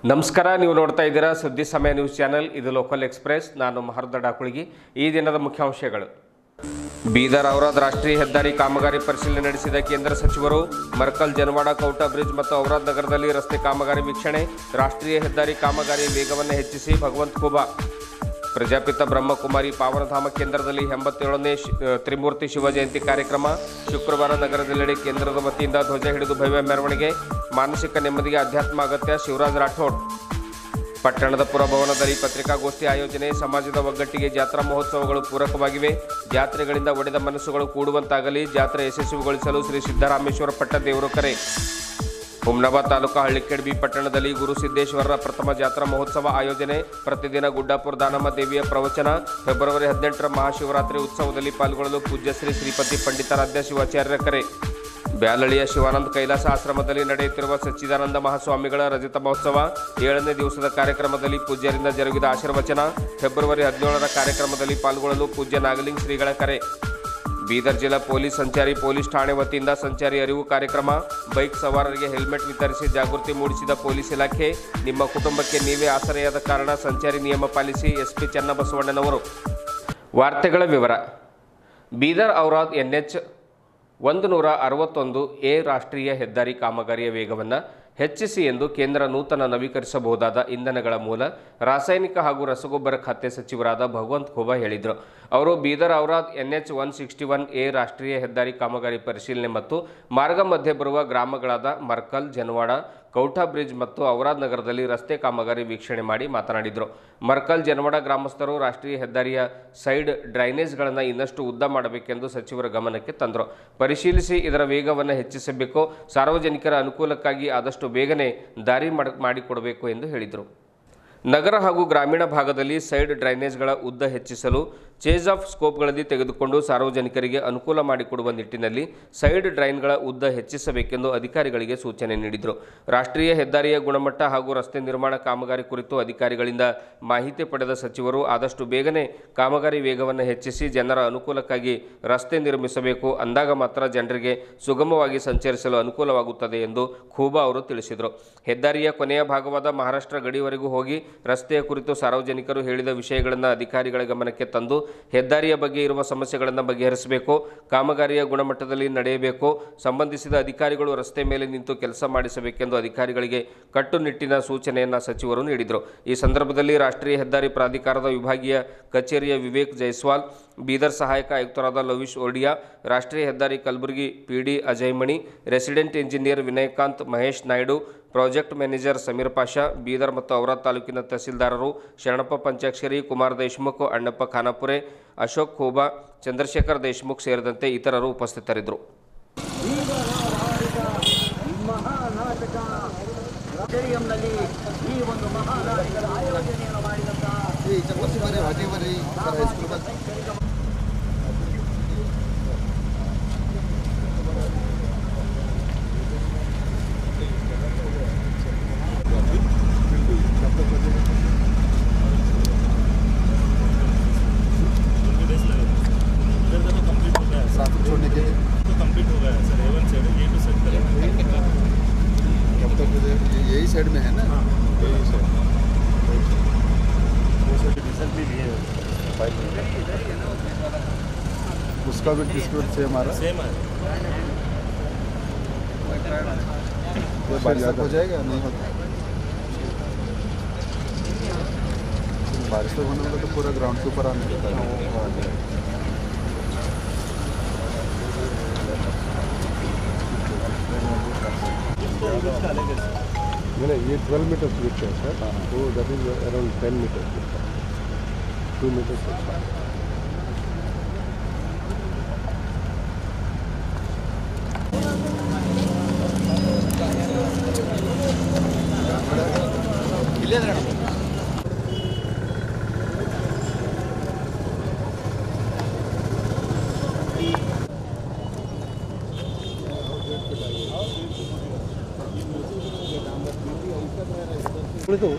ನಮಸ್ಕಾರ ನೀವು ನೋಡ್ತಾ ಇದ್ದೀರಾ ಸುದ್ದಿ ಸಮಯ ನ್ಯೂಸ್ ಚಾನೆಲ್ ಇದು ಲೋಕಲ್ ಎಕ್ಸ್ಪ್ರೆಸ್ ನಾನು ಮಹರ್ದ ಡಾಕುಳಿಗಿ ಈ ದಿನದ ಮುಖ್ಯಾಂಶಗಳು ಬೀದರ್ ಔರಾದ್ ರಾಷ್ಟ್ರೀಯ ಹೆದ್ದಾರಿ ಕಾಮಗಾರಿ ಪರಿಶೀಲನೆ ನಡೆಸಿದ ಕೇಂದ್ರ ಸಚಿವರು ಮರ್ಕಲ್ ಜನವಾಡ ಕೌಟ ಬ್ರಿಡ್ಜ್ ಮತ್ತು ಔರಾದ್ ನಗರದಲ್ಲಿ ರಸ್ತೆ ಕಾಮಗಾರಿ ವೀಕ್ಷಣೆ ರಾಷ್ಟ್ರೀಯ ಹೆದ್ದಾರಿ ಕಾಮಗಾರಿ ವೇಗವನ್ನು ಹೆಚ್ಚಿಸಿ ಭಗವಂತ್ ಖೂಬಾ ಪ್ರಜಾಪಿತ ಬ್ರಹ್ಮಕುಮಾರಿ ಪಾವನಧಾಮ ಕೇಂದ್ರದಲ್ಲಿ ಎಂಬತ್ತೇಳನೇ ಶಿ- ಆ, ತ್ರಿಮೂರ್ತಿ ಶಿವ ಜಯಂತಿ ಕಾರ್ಯಕ್ರಮ ಶುಕ್ರವಾರ ನಗರದೆಲ್ಲೆಡೆ ಕೇಂದ್ರದ ವತಿಯಿಂದ ಧ್ವಜ ಹಿಡಿದು ಭವ್ಯ ಮೆರವಣಿಗೆ ಮಾನಸಿಕ ನೆಮ್ಮದಿಗೆ ಅಧ್ಯಾತ್ಮ ಅಗತ್ಯ ಶಿವರಾಜ್ ರಾಠೋಡ್ ಪಟ್ಟಣದ ಪುರಭವನದಲ್ಲಿ ಪತ್ರಿಕಾಗೋಷ್ಠಿ ಆಯೋಜನೆ ಸಮಾಜದ ಒಗ್ಗಟ್ಟಿಗೆ ಜಾತ್ರಾ ಮಹೋತ್ಸವಗಳು ಪೂರಕವಾಗಿವೆ ಜಾತ್ರೆಗಳಿಂದ ಒಡೆದ ಮನಸ್ಸುಗಳು ಕೂಡುವಂತಾಗಲಿ ಜಾತ್ರೆ ಯಶಸ್ವಿಗೊಳಿಸಲು ಶ್ರೀ ಸಿದ್ದರಾಮೇಶ್ವರ ಪಟ್ಟ ದೇವರು ಕರೆ ಹುಮ್ನಾಬಾದ್ ತಾಲೂಕು ಹಳ್ಳಿಕೆಡ್ಬಿ ಪಟ್ಟಣದಲ್ಲಿ ಗುರು ಸಿದ್ದೇಶ್ವರರ ಪ್ರಥಮ ಜಾತ್ರಾ ಮಹೋತ್ಸವ ಆಯೋಜನೆ ಪ್ರತಿದಿನ ಗುಡ್ಡಾಪುರ ದಾನಮ್ಮ ದೇವಿಯ ಪ್ರವಚನ ಫೆಬ್ರವರಿ ಹದಿನೆಂಟರ ಮಹಾಶಿವರಾತ್ರಿ ಉತ್ಸವದಲ್ಲಿ ಪಾಲ್ಗೊಳ್ಳಲು ಪೂಜ್ಯ ಶ್ರೀ ಶ್ರೀಪತಿ ಪಂಡಿತಾರಾಧ್ಯ ಶಿವಾಚಾರ್ಯರ ಕರೆ ಬ್ಯಾಲಳಿಯ ಶಿವಾನಂದ ಕೈಲಾಸ ಆಶ್ರಮದಲ್ಲಿ ನಡೆಯುತ್ತಿರುವ ಸಚ್ಚಿದಾನಂದ ಮಹಾಸ್ವಾಮಿಗಳ ರಜತ ಮಹೋತ್ಸವ ಏಳನೇ ದಿವಸದ ಕಾರ್ಯಕ್ರಮದಲ್ಲಿ ಪೂಜ್ಯರಿಂದ ಜರುಗಿದ ಆಶೀರ್ವಚನ ಫೆಬ್ರವರಿ ಹದಿನೇಳರ ಕಾರ್ಯಕ್ರಮದಲ್ಲಿ ಪಾಲ್ಗೊಳ್ಳಲು ಪೂಜ್ಯ ನಾಗಲಿಂಗ್ ಶ್ರೀಗಳ ಕರೆ ಬೀದರ್ ಜಿಲ್ಲಾ ಪೊಲೀಸ್ ಸಂಚಾರಿ ಪೊಲೀಸ್ ಠಾಣೆ ವತಿಯಿಂದ ಸಂಚಾರಿ ಅರಿವು ಕಾರ್ಯಕ್ರಮ ಬೈಕ್ ಸವಾರರಿಗೆ ಹೆಲ್ಮೆಟ್ ವಿತರಿಸಿ ಜಾಗೃತಿ ಮೂಡಿಸಿದ ಪೊಲೀಸ್ ಇಲಾಖೆ ನಿಮ್ಮ ಕುಟುಂಬಕ್ಕೆ ನೀವೇ ಆಸರೆಯಾದ ಕಾರಣ ಸಂಚಾರಿ ನಿಯಮ ಪಾಲಿಸಿ ಎಸ್ಪಿ ಚನ್ನಬಸವಣ್ಣನವರು ವಾರ್ತೆಗಳ ವಿವರ ಬೀದರ್ ಔರಾದ್ ಎನ್ಎಚ್ ಒಂದು ನೂರ ಅರವತ್ತೊಂದು ಎ ರಾಷ್ಟ್ರೀಯ ಹೆದ್ದಾರಿ ಕಾಮಗಾರಿಯ ವೇಗವನ್ನು ಹೆಚ್ಚಿಸಿ ಎಂದು ಕೇಂದ್ರ ನೂತನ ನವೀಕರಿಸಬಹುದಾದ ಇಂಧನಗಳ ಮೂಲ ರಾಸಾಯನಿಕ ಹಾಗೂ ರಸಗೊಬ್ಬರ ಖಾತೆ ಸಚಿವರಾದ ಭಗವಂತ್ ಖೋಬಾ ಹೇಳಿದರು ಅವರು Bidar Aurad NH one sixty one A ರಾಷ್ಟ್ರೀಯ ಹೆದ್ದಾರಿ ಕಾಮಗಾರಿ ಪರಿಶೀಲನೆ ಮತ್ತು ಮಾರ್ಗ ಮಧ್ಯೆ ಬರುವ ಗ್ರಾಮಗಳಾದ ಮರ್ಕಲ್ ಜನವಾಡ ಕೌಠಾ ಬ್ರಿಡ್ಜ್ ಮತ್ತು ಔರಾದ್ ನಗರದಲ್ಲಿ ರಸ್ತೆ ಕಾಮಗಾರಿ ವೀಕ್ಷಣೆ ಮಾಡಿ ಮಾತನಾಡಿದರು ಮರ್ಕಲ್ ಜನವಾಡ ಗ್ರಾಮಸ್ಥರು ರಾಷ್ಟ್ರೀಯ ಹೆದ್ದಾರಿಯ ಸೈಡ್ ಡ್ರೈನೇಜ್ಗಳನ್ನು ಇನ್ನಷ್ಟು ಉದ್ದ ಮಾಡಬೇಕೆಂದು ಸಚಿವರ ಗಮನಕ್ಕೆ ತಂದರು ಪರಿಶೀಲಿಸಿ ಇದರ ವೇಗವನ್ನು ಹೆಚ್ಚಿಸಬೇಕು ಸಾರ್ವಜನಿಕರ ಅನುಕೂಲಕ್ಕಾಗಿ ಆದಷ್ಟು ಬೇಗನೆ ದಾರಿ ಮಾಡ ಮಾಡಿಕೊಡಬೇಕು ಎಂದು ಹೇಳಿದರು ನಗರ ಹಾಗೂ ಗ್ರಾಮೀಣ ಭಾಗದಲ್ಲಿ ಸೈಡ್ ಡ್ರೈನೇಜ್ಗಳ ಉದ್ದ ಹೆಚ್ಚಿಸಲು ಚೇಂಜ್ ಆಫ್ ಸ್ಕೋಪ್ಗಳಲ್ಲಿ ತೆಗೆದುಕೊಂಡು ಸಾರ್ವಜನಿಕರಿಗೆ ಅನುಕೂಲ ಮಾಡಿಕೊಡುವ ನಿಟ್ಟಿನಲ್ಲಿ ಸೈಡ್ ಡ್ರೈನ್ಗಳ ಉದ್ದ ಹೆಚ್ಚಿಸಬೇಕೆಂದು ಅಧಿಕಾರಿಗಳಿಗೆ ಸೂಚನೆ ನೀಡಿದರು ರಾಷ್ಟ್ರೀಯ ಹೆದ್ದಾರಿಯ ಗುಣಮಟ್ಟ ಹಾಗೂ ರಸ್ತೆ ನಿರ್ಮಾಣ ಕಾಮಗಾರಿ ಕುರಿತು ಅಧಿಕಾರಿಗಳಿಂದ ಮಾಹಿತಿ ಪಡೆದ ಸಚಿವರು ಆದಷ್ಟು ಬೇಗನೆ ಕಾಮಗಾರಿ ವೇಗವನ್ನು ಹೆಚ್ಚಿಸಿ ಜನರ ಅನುಕೂಲಕ್ಕಾಗಿ ರಸ್ತೆ ನಿರ್ಮಿಸಬೇಕು ಅಂದಾಗ ಮಾತ್ರ ಜನರಿಗೆ ಸುಗಮವಾಗಿ ಸಂಚರಿಸಲು ಅನುಕೂಲವಾಗುತ್ತದೆ ಎಂದು ಖೂಬಾ ಅವರು ತಿಳಿಸಿದರು ಹೆದ್ದಾರಿಯ ಕೊನೆಯ ಭಾಗವಾದ ಮಹಾರಾಷ್ಟ್ರ ಗಡಿವರೆಗೂ ಹೋಗಿ ರಸ್ತೆಯ ಕುರಿತು ಸಾರ್ವಜನಿಕರು ಹೇಳಿದ ವಿಷಯಗಳನ್ನು ಅಧಿಕಾರಿಗಳ ಗಮನಕ್ಕೆ ತಂದು ಹೆದ್ದಾರಿಯ ಬಗ್ಗೆ ಇರುವ ಸಮಸ್ಯೆಗಳನ್ನು ಬಗೆಹರಿಸಬೇಕು ಕಾಮಗಾರಿಯ ಗುಣಮಟ್ಟದಲ್ಲಿ ನಡೆಯಬೇಕು ಸಂಬಂಧಿಸಿದ ಅಧಿಕಾರಿಗಳು ರಸ್ತೆ ಮೇಲೆ ನಿಂತು ಕೆಲಸ ಮಾಡಿಸಬೇಕೆಂದು ಅಧಿಕಾರಿಗಳಿಗೆ ಕಟ್ಟುನಿಟ್ಟಿನ ಸೂಚನೆಯನ್ನು ಸಚಿವರು ನೀಡಿದರು ಈ ಸಂದರ್ಭದಲ್ಲಿ ರಾಷ್ಟ್ರೀಯ ಹೆದ್ದಾರಿ ಪ್ರಾಧಿಕಾರದ ವಿಭಾಗೀಯ ಕಚೇರಿಯ ವಿವೇಕ್ ಜೈಸ್ವಾಲ್ ಬೀದರ್ ಸಹಾಯಕ ಆಯುಕ್ತರಾದ ಲವಿಶ್ ಓಡಿಯಾ ರಾಷ್ಟ್ರೀಯ ಹೆದ್ದಾರಿ Kalaburagi PD Ajay Mani resident engineer Vinayakanth Mahesh Naidu project manager Sameer Pasha Bidar ಮತ್ತು ಔರಾದ್ ತಾಲೂಕಿನ ತಹಸೀಲ್ದಾರರು ಶರಣಪ್ಪ ಪಂಚಾಕ್ಷರಿ ಕುಮಾರ್ ದೇಶ್ಮುಖ್ ಅಣ್ಣಪ್ಪ ಖಾನಾಪುರೆ ಅಶೋಕ್ ಖೋಬಾ ಚಂದ್ರಶೇಖರ್ ದೇಶ್ಮುಖ್ ಸೇರಿದಂತೆ ಇತರರು ಉಪಸ್ಥಿತರಿದ್ದರು ಮಹಾನಾಟಕ ಸ್ಟೇಡಿಯಂನಲ್ಲಿ ಈ ಒಂದು ಮಹಾನಾಟಕದ ಆಯೋಜನೆಯನ್ನು ಮಾಡಿದಂತಹ ಈ ಚನ್ನಬಸವರಿ ಹೊಟೇವರಿ ಹೈಸ್ಕೂಲ್ ಬಂದು इधर तो कंप्लीट हो गया है साथ में छोड़ने के लिए तो कंप्लीट हो गया है सर एवन साइड ए टू सेट करेंगे कब तक मुझे ये- यही साइड में है ना यही सर वो सर रिजल्ट भी लिए फाइल उसका भी डिस्प्यूट सेम आ रहा सेम है है ये बारिश तक हो जाएगा नहीं होता बारिश तक होने वाला तो पूरा ग्राउंड के ऊपर आने लगता है मैंने ये 12 मीटर विथ है सर तो that is around 10 meter to meter ಕುಳಿತು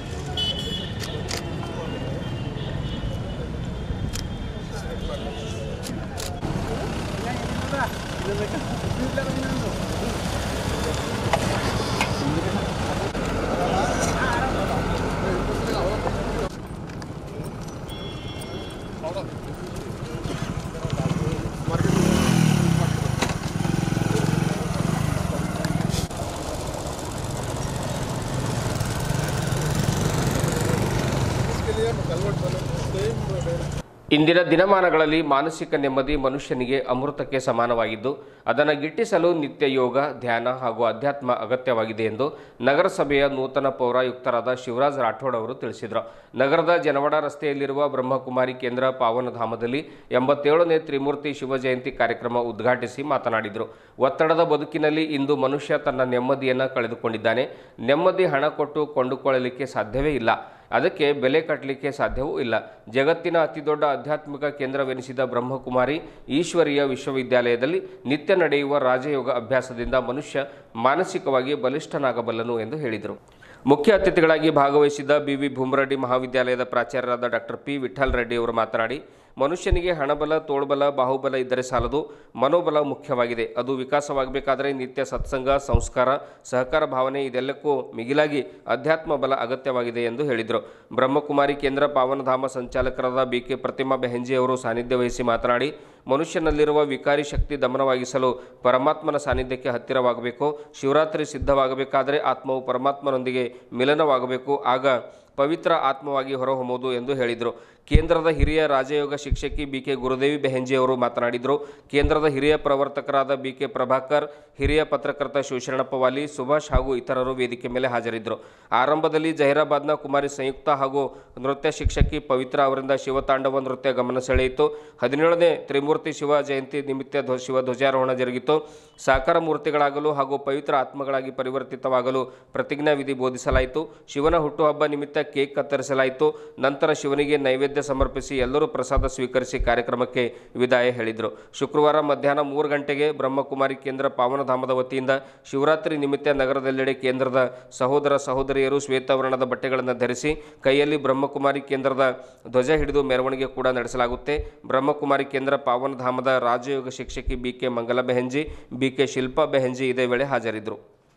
ಇಂದಿನ ದಿನಮಾನಗಳಲ್ಲಿ ಮಾನಸಿಕ ನೆಮ್ಮದಿ ಮನುಷ್ಯನಿಗೆ ಅಮೃತಕ್ಕೆ ಸಮಾನವಾಗಿದ್ದು ಅದನ್ನು ಗಿಟ್ಟಿಸಲು ನಿತ್ಯ ಯೋಗ ಧ್ಯಾನ ಹಾಗೂ ಅಧ್ಯಾತ್ಮ ಅಗತ್ಯವಾಗಿದೆ ಎಂದು ನಗರಸಭೆಯ ನೂತನ ಪೌರಾಯುಕ್ತರಾದ ಶಿವರಾಜ್ ರಾಠೋಡ್ ಅವರು ತಿಳಿಸಿದರು ನಗರದ ಜನವಾಡ ರಸ್ತೆಯಲ್ಲಿರುವ ಬ್ರಹ್ಮಕುಮಾರಿ ಕೇಂದ್ರ ಪಾವನಧಾಮದಲ್ಲಿ ಎಂಬತ್ತೇಳನೇ ತ್ರಿಮೂರ್ತಿ ಶಿವಜಯಂತಿ ಕಾರ್ಯಕ್ರಮ ಉದ್ಘಾಟಿಸಿ ಮಾತನಾಡಿದರು ಒತ್ತಡದ ಬದುಕಿನಲ್ಲಿ ಇಂದು ಮನುಷ್ಯ ತನ್ನ ನೆಮ್ಮದಿಯನ್ನು ಕಳೆದುಕೊಂಡಿದ್ದಾನೆ ನೆಮ್ಮದಿ ಹಣ ಕೊಟ್ಟು ಕೊಂಡುಕೊಳ್ಳಲಿಕ್ಕೆ ಸಾಧ್ಯವೇ ಇಲ್ಲ ಅದಕ್ಕೆ ಬೆಲೆ ಕಟ್ಟಲಿಕ್ಕೆ ಸಾಧ್ಯವೂ ಇಲ್ಲ ಜಗತ್ತಿನ ಅತಿದೊಡ್ಡ ಆಧ್ಯಾತ್ಮಿಕ ಕೇಂದ್ರವೆನಿಸಿದ ಬ್ರಹ್ಮಕುಮಾರಿ ಈಶ್ವರೀಯ ವಿಶ್ವವಿದ್ಯಾಲಯದಲ್ಲಿ ನಿತ್ಯ ನಡೆಯುವ ರಾಜಯೋಗ ಅಭ್ಯಾಸದಿಂದ ಮನುಷ್ಯ ಮಾನಸಿಕವಾಗಿ ಬಲಿಷ್ಠನಾಗಬಲ್ಲನು ಎಂದು ಹೇಳಿದರು ಮುಖ್ಯ ಅತಿಥಿಗಳಾಗಿ ಭಾಗವಹಿಸಿದ್ದ ಬಿ ವಿ ಭೂಮರೆಡ್ಡಿ ಮಹಾವಿದ್ಯಾಲಯದ ಪ್ರಾಚಾರ್ಯರಾದ ಡಾಕ್ಟರ್ ಪಿ ವಿಠಲ್ ರೆಡ್ಡಿ ಅವರು ಮಾತನಾಡಿ ಮನುಷ್ಯನಿಗೆ ಹಣಬಲ ತೋಳ್ಬಲ ಬಾಹುಬಲ ಇದ್ದರೆ ಸಾಲದು ಮನೋಬಲ ಮುಖ್ಯವಾಗಿದೆ ಅದು ವಿಕಾಸವಾಗಬೇಕಾದರೆ ನಿತ್ಯ ಸತ್ಸಂಗ ಸಂಸ್ಕಾರ ಸಹಕಾರ ಭಾವನೆ ಇದೆಲ್ಲಕ್ಕೂ ಮಿಗಿಲಾಗಿ ಅಧ್ಯಾತ್ಮ ಬಲ ಅಗತ್ಯವಾಗಿದೆ ಎಂದು ಹೇಳಿದರು ಬ್ರಹ್ಮಕುಮಾರಿ ಕೇಂದ್ರ ಪಾವನಧಾಮ ಸಂಚಾಲಕರಾದ ಬಿ ಕೆ ಪ್ರತಿಮಾ ಬೆಹೆಂಜಿ ಅವರು ಸಾನ್ನಿಧ್ಯ ವಹಿಸಿ ಮಾತನಾಡಿ ಮನುಷ್ಯನಲ್ಲಿರುವ ವಿಕಾರಿ ಶಕ್ತಿ ದಮನವಾಗಿಸಲು ಪರಮಾತ್ಮನ ಸಾನ್ನಿಧ್ಯಕ್ಕೆ ಹತ್ತಿರವಾಗಬೇಕು ಶಿವರಾತ್ರಿ ಸಿದ್ಧವಾಗಬೇಕಾದರೆ ಆತ್ಮವು ಪರಮಾತ್ಮನೊಂದಿಗೆ ಮಿಲನವಾಗಬೇಕು ಆಗ ಪವಿತ್ರ ಆತ್ಮವಾಗಿ ಹೊರಹೊಮ್ಮುವುದು ಎಂದು ಹೇಳಿದರು ಕೇಂದ್ರದ ಹಿರಿಯ ರಾಜಯೋಗ ಶಿಕ್ಷಕಿ ಬಿ ಕೆ ಗುರುದೇವಿ ಬೆಹೆಂಜಿ ಅವರು ಮಾತನಾಡಿದರು ಕೇಂದ್ರದ ಹಿರಿಯ ಪ್ರವರ್ತಕರಾದ ಬಿ ಕೆ ಪ್ರಭಾಕರ್ ಹಿರಿಯ ಪತ್ರಕರ್ತ ಶಿವಶರಣಪ್ಪ ವಾಲಿ ಸುಭಾಷ್ ಹಾಗೂ ಇತರರು ವೇದಿಕೆ ಮೇಲೆ ಹಾಜರಿದ್ದರು ಆರಂಭದಲ್ಲಿ ಜಹೀರಾಬಾದ್ನ ಕುಮಾರಿ ಸಂಯುಕ್ತ ಹಾಗೂ ನೃತ್ಯ ಶಿಕ್ಷಕಿ ಪವಿತ್ರ ಅವರಿಂದ ಶಿವತಾಂಡವ ನೃತ್ಯ ಗಮನ ಸೆಳೆಯಿತು ಹದಿನೇಳನೇ ತ್ರಿಮೂರ್ತಿ ಶಿವ ಜಯಂತಿ ನಿಮಿತ್ತ ಧ್ವ ಶಿವ ಧ್ವಜಾರೋಹಣ ಜರುಗಿತು ಸಾಕಾರ ಮೂರ್ತಿಗಳಾಗಲು ಹಾಗೂ ಪವಿತ್ರ ಆತ್ಮಗಳಾಗಿ ಪರಿವರ್ತಿತವಾಗಲು ಪ್ರತಿಜ್ಞಾ ವಿಧಿ ಬೋಧಿಸಲಾಯಿತು ಶಿವನ ಹುಟ್ಟುಹಬ್ಬ ನಿಮಿತ್ತ ಕೇಕ್ ಕತ್ತರಿಸಲಾಯಿತು ನಂತರ ಶಿವನಿಗೆ ನೈವೇದ್ಯ ಸಮರ್ಪಿಸಿ ಎಲ್ಲರೂ ಪ್ರಸಾದ ಸ್ವೀಕರಿಸಿ ಕಾರ್ಯಕ್ರಮಕ್ಕೆ ವಿದಾಯ ಹೇಳಿದರು ಶುಕ್ರವಾರ ಮಧ್ಯಾಹ್ನ ಮೂರು ಗಂಟೆಗೆ ಬ್ರಹ್ಮಕುಮಾರಿ ಕೇಂದ್ರ ಪಾವನಧಾಮದ ವತಿಯಿಂದ ಶಿವರಾತ್ರಿ ನಿಮಿತ್ತ ನಗರದೆಲ್ಲೆಡೆ ಕೇಂದ್ರದ ಸಹೋದರ ಸಹೋದರಿಯರು ಶ್ವೇತವರ್ಣದ ಬಟ್ಟೆಗಳನ್ನು ಧರಿಸಿ ಕೈಯಲ್ಲಿ ಬ್ರಹ್ಮಕುಮಾರಿ ಕೇಂದ್ರದ ಧ್ವಜ ಹಿಡಿದು ಮೆರವಣಿಗೆ ಕೂಡ ನಡೆಸಲಾಗುತ್ತೆ ಬ್ರಹ್ಮಕುಮಾರಿ ಕೇಂದ್ರ ಪಾವನಧಾಮದ ರಾಜಯೋಗ ಶಿಕ್ಷಕಿ ಬಿ ಕೆ ಮಂಗಲ ಬೆಹೆಂಜಿ ಬಿ ಕೆ ಶಿಲ್ಪಾ ಬೆಹೆಂಜಿ ಇದೇ ವೇಳೆ ಹಾಜರಿದ್ದರು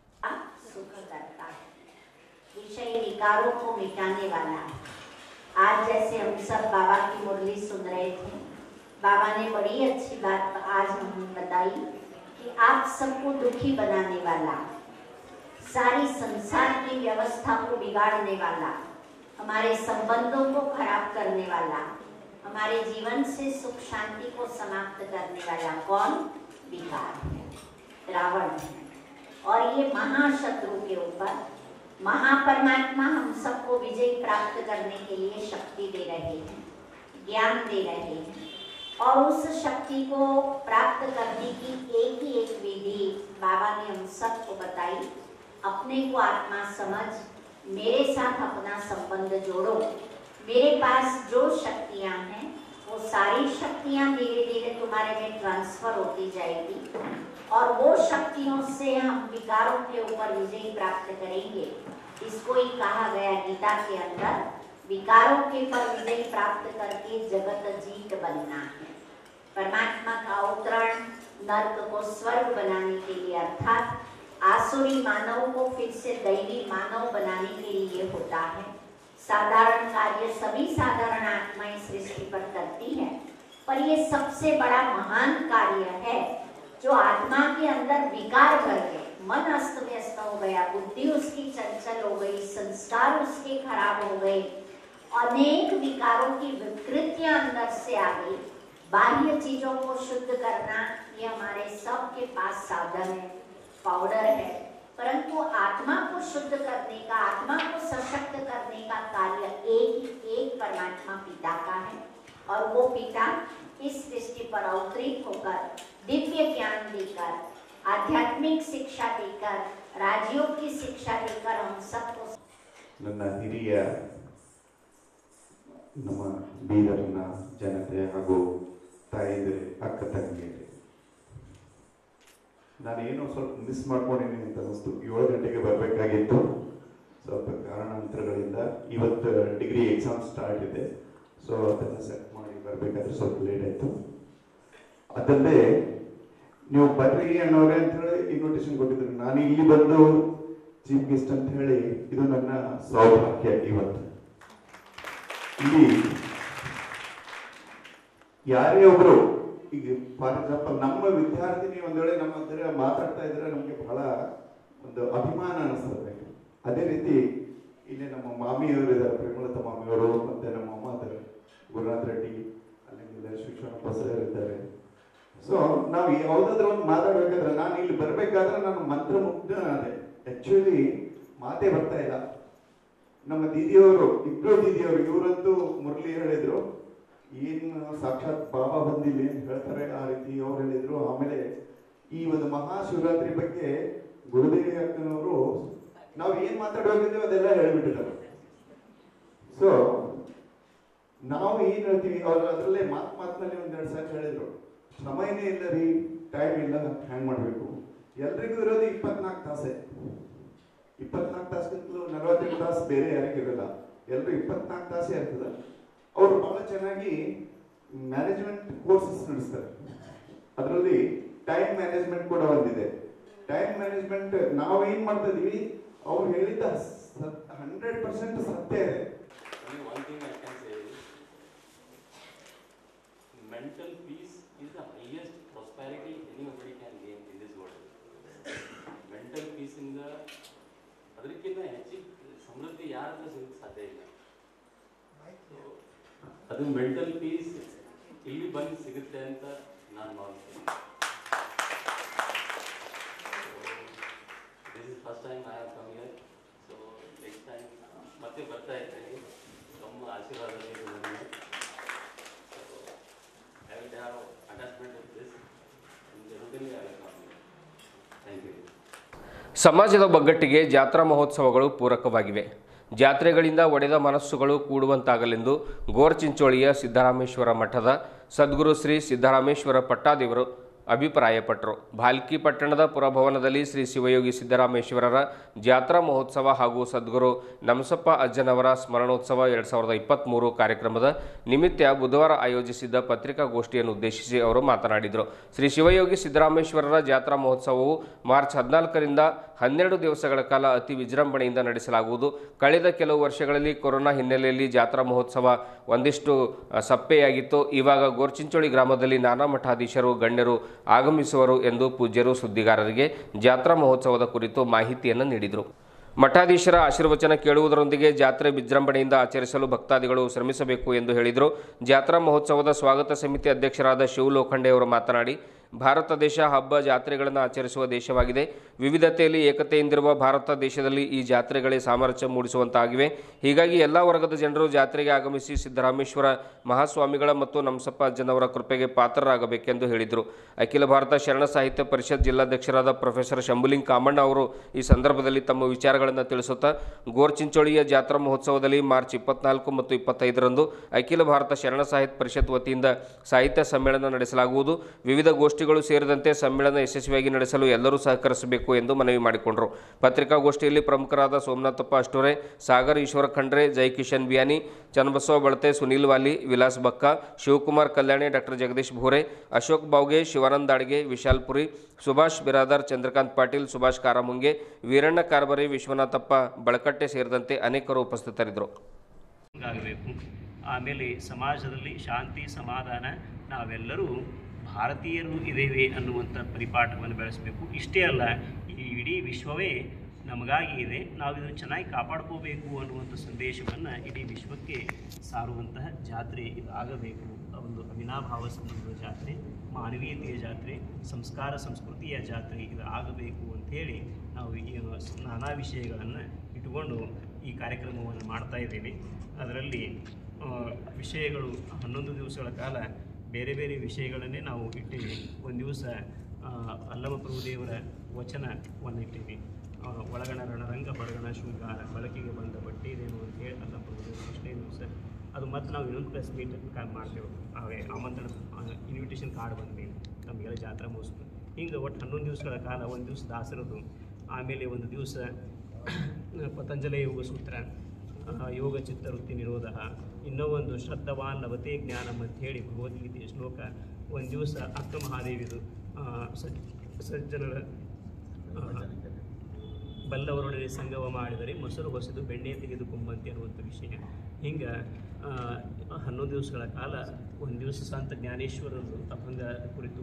सुख करता है विषय विकारों को मिटाने वाला है आज जैसे हम सब बाबा की मुरली सुन रहे थे बाबा ने बड़ी अच्छी बात आज हमें बताई कि आप सबको दुखी बनाने वाला सारी संसार की व्यवस्था को बिगाड़ने वाला हमारे संबंधों को खराब करने वाला हमारे जीवन से सुख शांति को समाप्त करने वाला कौन विकार है रावण है और ये महाशत्रु के ऊपर महापरमात्मा हम सबको विजय प्राप्त करने के लिए शक्ति दे रहे हैं ज्ञान दे रहे हैं और उस शक्ति को प्राप्त करने की एक ही एक विधि बाबा ने हम सबको बताई अपने को आत्मा समझ मेरे साथ अपना संबंध जोड़ो मेरे पास जो शक्तियां हैं वो सारी शक्तियां धीरे धीरे तुम्हारे में ट्रांसफर होती जाएगी और वो शक्तियों से हम विकारों के ऊपर विजय प्राप्त करेंगे इसको ही कहा गया गीता के अंदर विकारों के पर विजय प्राप्त करके जगत जीत बनना है परमात्मा का अवतरण नर्क को स्वर्ग बनाने के लिए अर्थात आसुरी मानव को फिर से दैवी मानव बनाने के लिए होता है साधारण कार्य सभी साधारण आत्माएं सृष्टि पर करती है पर ये सबसे बड़ा महान कार्य है जो आत्मा के अंदर विकार भर गए मन अस्त व्यस्त हो गया बुद्धि उसकी चंचल हो गई संस्कार उसके खराब हो गए अनेक विकारों की विकृतियां अंदर से आ गई बाह्य चीजों को शुद्ध करना ये हमारे सबके पास साधन है पाउडर है परंतु आत्मा को शुद्ध करने का आत्मा को सशक्त करने का कार्य एक ही एक परमात्मा पिता का है और वो पिता इस सृष्टि पर अवतरित होकर दिव्य ज्ञान देकर आध्यात्मिक शिक्षा देकर राजयोग की शिक्षा देकर हम सबको ನನ್ನ ಹಿರಿಯ ನಮ್ಮ ಬೀದರ್ನ ಜನತೆ ಹಾಗೂ ತಾಯಿದರೆ ಅಕ್ಕ ತಂಗಿಯರು ನಾನೇನೋ ಸ್ವಲ್ಪ ಮಿಸ್ ಮಾಡ್ಕೊಂಡಿದ್ದೀನಿ ಅಂತ ಅನಿಸ್ತು ಏಳು ಗಂಟೆಗೆ ಬರಬೇಕಾಗಿತ್ತು ಸ್ವಲ್ಪ ಕಾರಣಾಂತರಗಳಿಂದ ಇವತ್ತು ಡಿಗ್ರಿ ಎಕ್ಸಾಮ್ ಸ್ಟಾರ್ಟ್ ಇದೆ ಸೊ ಅದನ್ನು ಸೆಟ್ ಮಾಡಿ ಬರಬೇಕಾದ್ರೆ ಸ್ವಲ್ಪ ಲೇಟ್ ಆಯಿತು ಅದಲ್ಲದೆ ನೀವು ಬರ್ರಿ ಅನ್ನೋರೆ ಅಂತ ಹೇಳಿ ಇನ್ವಿಟೇಷನ್ ಕೊಟ್ಟಿದ್ರು ನಾನು ಇಲ್ಲಿ ಬಂದು ಚೀಫ್ ಗೆಸ್ಟ್ ಅಂತ ಹೇಳಿ ಇದು ನನ್ನ ಸೌಭಾಗ್ಯ ಇವತ್ತು ಇಲ್ಲಿ ಯಾರೇ ಒಬ್ರು ಈಗ ಫಾರ್ ಎಕ್ಸಾಂಪಲ್ ನಮ್ಮ ವಿದ್ಯಾರ್ಥಿನಿ ಒಂದ್ ವೇಳೆ ನಮ್ಮ ಹತ್ರ ಮಾತಾಡ್ತಾ ಇದ್ರೆ ನಮ್ಗೆ ಬಹಳ ಒಂದು ಅಭಿಮಾನ ಅನಿಸ್ತದೆ ಅದೇ ರೀತಿ ಇಲ್ಲಿ ನಮ್ಮ ಮಾಮಿಯವರು ಇದ್ದಾರೆ ಪ್ರೇಮಲತಾ ಮಾಮಿಯವರು ಮತ್ತೆ ನಮ್ಮ ಅಮ್ಮ ಇದ್ದಾರೆ ಗುರುನಾಥ್ ರೆಡ್ಡಿ ಅಲ್ಲಿಂದ ಶಿಕ್ಷಣ ಸರ್ ಇದ್ದಾರೆ ಸೊ ನಾವು ಯಾವ್ದಾದ್ರು ಒಂದು ಮಾತಾಡ್ಬೇಕಾದ್ರೆ ನಾನು ಇಲ್ಲಿ ಬರ್ಬೇಕಾದ್ರೆ ನಾನು ಮಂತ್ರಮುಗ್ಧನಾದೆ ಆಕ್ಚುಲಿ ಮಾತೇ ಬರ್ತಾ ಇಲ್ಲ ನಮ್ಮ ದೀದಿಯವರು ಇಬ್ರು ದೀದಿಯವರು ಇವರಂತೂ ಮುರಳಿ ಹೇಳಿದ್ರು ಏನ್ ಸಾಕ್ಷಾತ್ ಬಾಬಾ ಬಂದಿಲ್ಲ ಏನ್ ಹೇಳ್ತಾರೆ ಆ ರೀತಿ ಅವ್ರು ಹೇಳಿದ್ರು ಆಮೇಲೆ ಈ ಒಂದು ಮಹಾಶಿವರಾತ್ರಿ ಬಗ್ಗೆ ಗುರುದೇವಿ ಅಕ್ಕನವರು ನಾವು ಏನ್ ಮಾತಾಡ್ಬೇಕಿದ್ದೇವೆ ಅದೆಲ್ಲ ಹೇಳ್ಬಿಟ್ಟಿದ್ದಾರೆ ಸೊ ನಾವು ಏನ್ ಹೇಳ್ತೀವಿ ಅವ್ರು ಅದರಲ್ಲೇ ಮಾತ್ ಮಾತಿನಲ್ಲಿ ಒಂದೆರಡು ಸಾರಿ ಹೇಳಿದ್ರು ಸಮಯನೇ ಇಲ್ಲ ರೀ ಟೈಮ್ ಇಲ್ಲ ಹ್ಯಾಂಗ್ ಮಾಡ್ಬೇಕು ಎಲ್ರಿಗೂ ಇರೋದು ಇಪ್ಪತ್ನಾಲ್ಕು ತಾಸೆ ಇಪ್ಪತ್ನಾಲ್ಕು ತಾಸಿಗಿಂತಲೂ ನಲವತ್ತೆಂಟು ತಾಸು ಬೇರೆ ಯಾರಿಗಿರಲ್ಲ ಎಲ್ಲರೂ ಇಪ್ಪತ್ನಾಲ್ಕು ತಾಸೇ ಇರ್ತದೆ ಅವರು ಬಹಳ ಚೆನ್ನಾಗಿ ಮ್ಯಾನೇಜ್ಮೆಂಟ್ ಕೋರ್ಸಸ್ ನಡೆಸ್ತಾರೆ ಅದರಲ್ಲಿ ಟೈಮ್ ಮ್ಯಾನೇಜ್ಮೆಂಟ್ ಕೂಡ ಒಂದಿದೆ ಟೈಮ್ ಮ್ಯಾನೇಜ್ಮೆಂಟ್ ನಾವು ಏನ್ ಮಾಡ್ತಾ ಇದೀವಿ ಅವ್ರು ಹೇಳಿದ್ದ ಹಂಡ್ರೆಡ್ ಪರ್ಸೆಂಟ್ ಸತ್ಯ ಇದೆ Only one thing I can say is mental peace is the highest prosperity anybody can gain in this world. Mental peace in the ಅದಕ್ಕಿಂತ ಹೆಚ್ಚಿಗೆ ಸಮೃದ್ಧಿ ಯಾರತ್ರ ಸಿಗಕ್ಕೆ ಸಾಧ್ಯ ಇಲ್ಲ So, ಅದು ಮೆಂಟಲ್ ಪೀಸ್ ಇಲ್ಲಿ ಬಂದು ಸಿಗುತ್ತೆ ಅಂತ ನಾನು ಭಾವಿಸ್ತೀನಿ this is first time I have come here so next time ಮತ್ತೆ ಬರ್ತಾ ಇರ್ತೀನಿ ತಮ್ಮ ಆಶೀರ್ವಾದ ನೀಡಿ ನನಗೆ I will have attachment with this ಜರುಗಲಿ I will come thank you ಸಮಾಜದ ಒಗ್ಗಟ್ಟಿಗೆ ಜಾತ್ರಾ ಮಹೋತ್ಸವಗಳು ಪೂರಕವಾಗಿವೆ ಜಾತ್ರೆಗಳಿಂದ ಒಡೆದ ಮನಸ್ಸುಗಳು ಕೂಡುವಂತಾಗಲೆಂದು ಗೋರ್ಚಿಂಚೋಳಿಯ ಸಿದ್ದರಾಮೇಶ್ವರ ಮಠದ ಸದ್ಗುರು ಶ್ರೀ ಸಿದ್ದರಾಮೇಶ್ವರ ಪಟ್ಟಾದೇವರು ಅಭಿಪ್ರಾಯಪಟ್ಟರು ಭಾಲ್ಕಿ ಪಟ್ಟಣದ ಪುರಭವನದಲ್ಲಿ ಶ್ರೀ ಶಿವಯೋಗಿ ಸಿದ್ದರಾಮೇಶ್ವರರ ಜಾತ್ರಾ ಮಹೋತ್ಸವ ಹಾಗೂ ಸದ್ಗುರು ನಮಸಪ್ಪ ಅಜ್ಜನವರ ಸ್ಮರಣೋತ್ಸವ ಎರಡು ಸಾವಿರದ ಇಪ್ಪತ್ತ್ಮೂರು ಕಾರ್ಯಕ್ರಮದ ನಿಮಿತ್ತ ಬುಧವಾರ ಆಯೋಜಿಸಿದ್ದ ಪತ್ರಿಕಾಗೋಷ್ಠಿಯನ್ನು ಉದ್ದೇಶಿಸಿ ಅವರು ಮಾತನಾಡಿದರು ಶ್ರೀ ಶಿವಯೋಗಿ ಸಿದ್ದರಾಮೇಶ್ವರರ ಜಾತ್ರಾ ಮಹೋತ್ಸವವು ಮಾರ್ಚ್ ಹದಿನಾಲ್ಕರಿಂದ ಹನ್ನೆರಡು ದಿವಸಗಳ ಕಾಲ ಅತಿ ವಿಜೃಂಭಣೆಯಿಂದ ನಡೆಸಲಾಗುವುದು ಕಳೆದ ಕೆಲವು ವರ್ಷಗಳಲ್ಲಿ ಕೊರೋನಾ ಹಿನ್ನೆಲೆಯಲ್ಲಿ ಜಾತ್ರಾ ಮಹೋತ್ಸವ ಒಂದಿಷ್ಟು ಅ, ಸಪ್ಪೆಯಾಗಿತ್ತು ಇವಾಗ ಗೋರ್ಚಿಂಚೋಳಿ ಗ್ರಾಮದಲ್ಲಿ ನಾನಾ ಮಠಾಧೀಶರು ಗಣ್ಯರು ಆಗಮಿಸುವರು ಎಂದು ಪೂಜ್ಯರು ಸುದ್ದಿಗಾರರಿಗೆ ಜಾತ್ರಾ ಮಹೋತ್ಸವದ ಕುರಿತು ಮಾಹಿತಿಯನ್ನು ನೀಡಿದರು ಮಠಾಧೀಶರ ಆಶೀರ್ವಚನ ಕೇಳುವುದರೊಂದಿಗೆ ಜಾತ್ರೆ ವಿಜೃಂಭಣೆಯಿಂದ ಆಚರಿಸಲು ಭಕ್ತಾದಿಗಳು ಶ್ರಮಿಸಬೇಕು ಎಂದು ಹೇಳಿದರು ಜಾತ್ರಾ ಮಹೋತ್ಸವದ ಸ್ವಾಗತ ಸಮಿತಿ ಅಧ್ಯಕ್ಷರಾದ ಶಿವ ಲೋಖಂಡೆ ಅವರು ಮಾತನಾಡಿ ಭಾರತ ದೇಶ ಹಬ್ಬ ಜಾತ್ರೆಗಳನ್ನು ಆಚರಿಸುವ ದೇಶವಾಗಿದೆ ವಿವಿಧತೆಯಲ್ಲಿ ಏಕತೆಯಿಂದಿರುವ ಭಾರತ ದೇಶದಲ್ಲಿ ಈ ಜಾತ್ರೆಗಳೇ ಸಾಮರಸ್ಯ ಮೂಡಿಸುವಂತಾಗಿವೆ ಹೀಗಾಗಿ ಎಲ್ಲ ವರ್ಗದ ಜನರು ಜಾತ್ರೆಗೆ ಆಗಮಿಸಿ ಸಿದ್ದರಾಮೇಶ್ವರ ಮಹಾಸ್ವಾಮಿಗಳ ಮತ್ತು ನಮಸಪ್ಪ ಅಜ್ಜನವರ ಕೃಪೆಗೆ ಪಾತ್ರರಾಗಬೇಕೆಂದು ಹೇಳಿದರು ಅಖಿಲ ಭಾರತ ಶರಣ ಸಾಹಿತ್ಯ ಪರಿಷತ್ ಜಿಲ್ಲಾಧ್ಯಕ್ಷರಾದ ಪ್ರೊಫೆಸರ್ ಶಂಭುಲಿಂಗ್ ಕಾಮಣ್ಣ ಅವರು ಈ ಸಂದರ್ಭದಲ್ಲಿ ತಮ್ಮ ವಿಚಾರಗಳನ್ನು ತಿಳಿಸುತ್ತಾ ಗೋರ್ಚಿಂಚೋಳಿಯ ಜಾತ್ರಾ ಮಹೋತ್ಸವದಲ್ಲಿ ಮಾರ್ಚ್ ಇಪ್ಪತ್ನಾಲ್ಕು ಮತ್ತು ಇಪ್ಪತ್ತೈದರಂದು ಅಖಿಲ ಭಾರತ ಶರಣ ಸಾಹಿತ್ಯ ಪರಿಷತ್ ವತಿಯಿಂದ ಸಾಹಿತ್ಯ ಸಮ್ಮೇಳನ ನಡೆಸಲಾಗುವುದು ವಿವಿಧ ಗೋಷ್ಠಿಗಳು ಸೇರಿದಂತೆ ಸಮ್ಮೇಳನ ಯಶಸ್ವಿಯಾಗಿ ನಡೆಸಲು ಎಲ್ಲರೂ ಸಹಕರಿಸಬೇಕು ಎಂದು ಮನವಿ ಮಾಡಿಕೊಂಡರು ಪತ್ರಿಕಾಗೋಷ್ಠಿಯಲ್ಲಿ ಪ್ರಮುಖರಾದ ಸೋಮನಾಥಪ್ಪ ಅಷ್ಟೋರೆ ಸಾಗರ್ ಈಶ್ವರ ಖಂಡ್ರೆ ಜೈ ಕಿಶನ್ ಬಿಯಾನಿ ಚನ್ನಬಸವ ಬಳತೆ ಸುನೀಲ್ ವಾಲಿ ವಿಲಾಸ್ ಬಕ್ಕ ಶಿವಕುಮಾರ್ ಕಲ್ಯಾಣಿ ಡಾಕ್ಟರ್ ಜಗದೀಶ್ ಭೋರೆ ಅಶೋಕ್ ಬಾವ್ಗೆ ಶಿವಾನಂದ್ ದಾಡ್ಗೆ ವಿಶಾಲ್ ಪುರಿ ಸುಭಾಷ್ ಬಿರಾದರ್ ಚಂದ್ರಕಾಂತ್ ಪಾಟೀಲ್ ಸುಭಾಷ್ ಕಾರಮುಂಗೆ ವೀರಣ್ಣ ಕಾರ್ಬರಿ ವಿಶ್ವನಾಥಪ್ಪ ಬಳಕಟ್ಟೆ ಸೇರಿದಂತೆ ಅನೇಕರು ಉಪಸ್ಥಿತರಿದ್ದರು ಆಗಬೇಕು ಆಮೇಲೆ ಸಮಾಜದಲ್ಲಿ ಶಾಂತಿ ಸಮಾಧಾನ ನಾವೆಲ್ಲರೂ ಭಾರತೀಯರು ಇದ್ದೇವೆ ಅನ್ನುವಂಥ ಪರಿಪಾಠವನ್ನು ಬೆಳೆಸಬೇಕು ಇಷ್ಟೇ ಅಲ್ಲ ಈ ಇಡೀ ವಿಶ್ವವೇ ನಮಗಾಗಿ ಇದೆ ನಾವು ಇದನ್ನು ಚೆನ್ನಾಗಿ ಕಾಪಾಡ್ಕೋಬೇಕು ಅನ್ನುವಂಥ ಸಂದೇಶವನ್ನು ಇಡೀ ವಿಶ್ವಕ್ಕೆ ಸಾರುವಂತಹ ಜಾತ್ರೆ ಇದು ಆಗಬೇಕು ಒಂದು ಅವಿನಾಭಾವ ಸಂಬಂಧದ ಜಾತ್ರೆ ಮಾನವೀಯತೆಯ ಜಾತ್ರೆ ಸಂಸ್ಕಾರ ಸಂಸ್ಕೃತಿಯ ಜಾತ್ರೆ ಇದು ಆಗಬೇಕು ಅಂಥೇಳಿ ನಾವು ಈ ನಾನಾ ವಿಷಯಗಳನ್ನು ಇಟ್ಟುಕೊಂಡು ಈ ಕಾರ್ಯಕ್ರಮವನ್ನು ಮಾಡ್ತಾ ಇದ್ದೇವೆ ಅದರಲ್ಲಿ ಆ, ವಿಷಯಗಳು ಹನ್ನೊಂದು ದಿವಸಗಳ ಕಾಲ ಬೇರೆ ಬೇರೆ ವಿಷಯಗಳನ್ನೇ ನಾವು ಇಟ್ಟೇವೆ ಒಂದು ದಿವಸ ಆ, ಅಲ್ಲಮ ಪ್ರಭುದೇವರ ವಚನವನ್ನು ಇಟ್ಟೇವೆ ಆ, ಒಳಗಣ ರಣರಂಗ ಹೊರಗಣ ಶೃಂಗಾರ ಬಳಕೆಗೆ ಬಂದ ಬಟ್ಟೆದೇನು ಅಂತ ಹೇಳಿ ಅಲ್ಲಮ ಪ್ರಭುದೇವರು ಅಷ್ಟೇ ದಿವಸ ಅದು ಮತ್ತೆ ನಾವು ಇನ್ನೊಂದು ಪ್ರೆಸ್ ಮೀಟ್ ಮಾಡ್ತೇವೆ ಅವೇ ಆಮಂತ್ರಣ ಇನ್ವಿಟೇಷನ್ ಕಾರ್ಡ್ ಬಂದ ಮೇಲೆ ನಮಗೆಲ್ಲ ಜಾತ್ರಾ ಮುಗಿಸ್ತು ಹಿಂಗೆ ಒಟ್ಟು ಹನ್ನೊಂದು ದಿವಸಗಳ ಕಾಲ ಒಂದು ದಿವಸ ದಾಸರದು ಆಮೇಲೆ ಒಂದು ದಿವಸ ಪತಂಜಲ ಯೋಗ ಸೂತ್ರ ಆ, ಯೋಗ ಚಿತ್ತವೃತ್ತಿ ನಿರೋಧ ಇನ್ನೂ ಒಂದು ಶ್ರದ್ಧವಾನ್ ಲಭತೆ ಜ್ಞಾನಂ ಅಂತ ಹೇಳಿ ಭಗವದ್ಗೀತೆಯ ಶ್ಲೋಕ ಒಂದು ದಿವಸ ಅಕ್ಕ ಮಹಾದೇವಿದು ಆ, ಸಜ್ ಸಜ್ಜನರ ಆ, ಬಲ್ಲವರೊಡನೆ ಸಂಗಮ ಮಾಡಿದರೆ ಮೊಸರು ಹೊಸದು ಬೆಣ್ಣೆ ತೆಗೆದುಕೊಂಬಂತೆ ಅನ್ನುವಂಥ ವಿಷಯ ಹಿಂಗೆ ಆ, ಹನ್ನೊಂದು ದಿವಸಗಳ ಕಾಲ ಒಂದು ದಿವಸ ಸಂತ ಜ್ಞಾನೇಶ್ವರರು ತಪ್ಪಂಗ ಕುರಿತು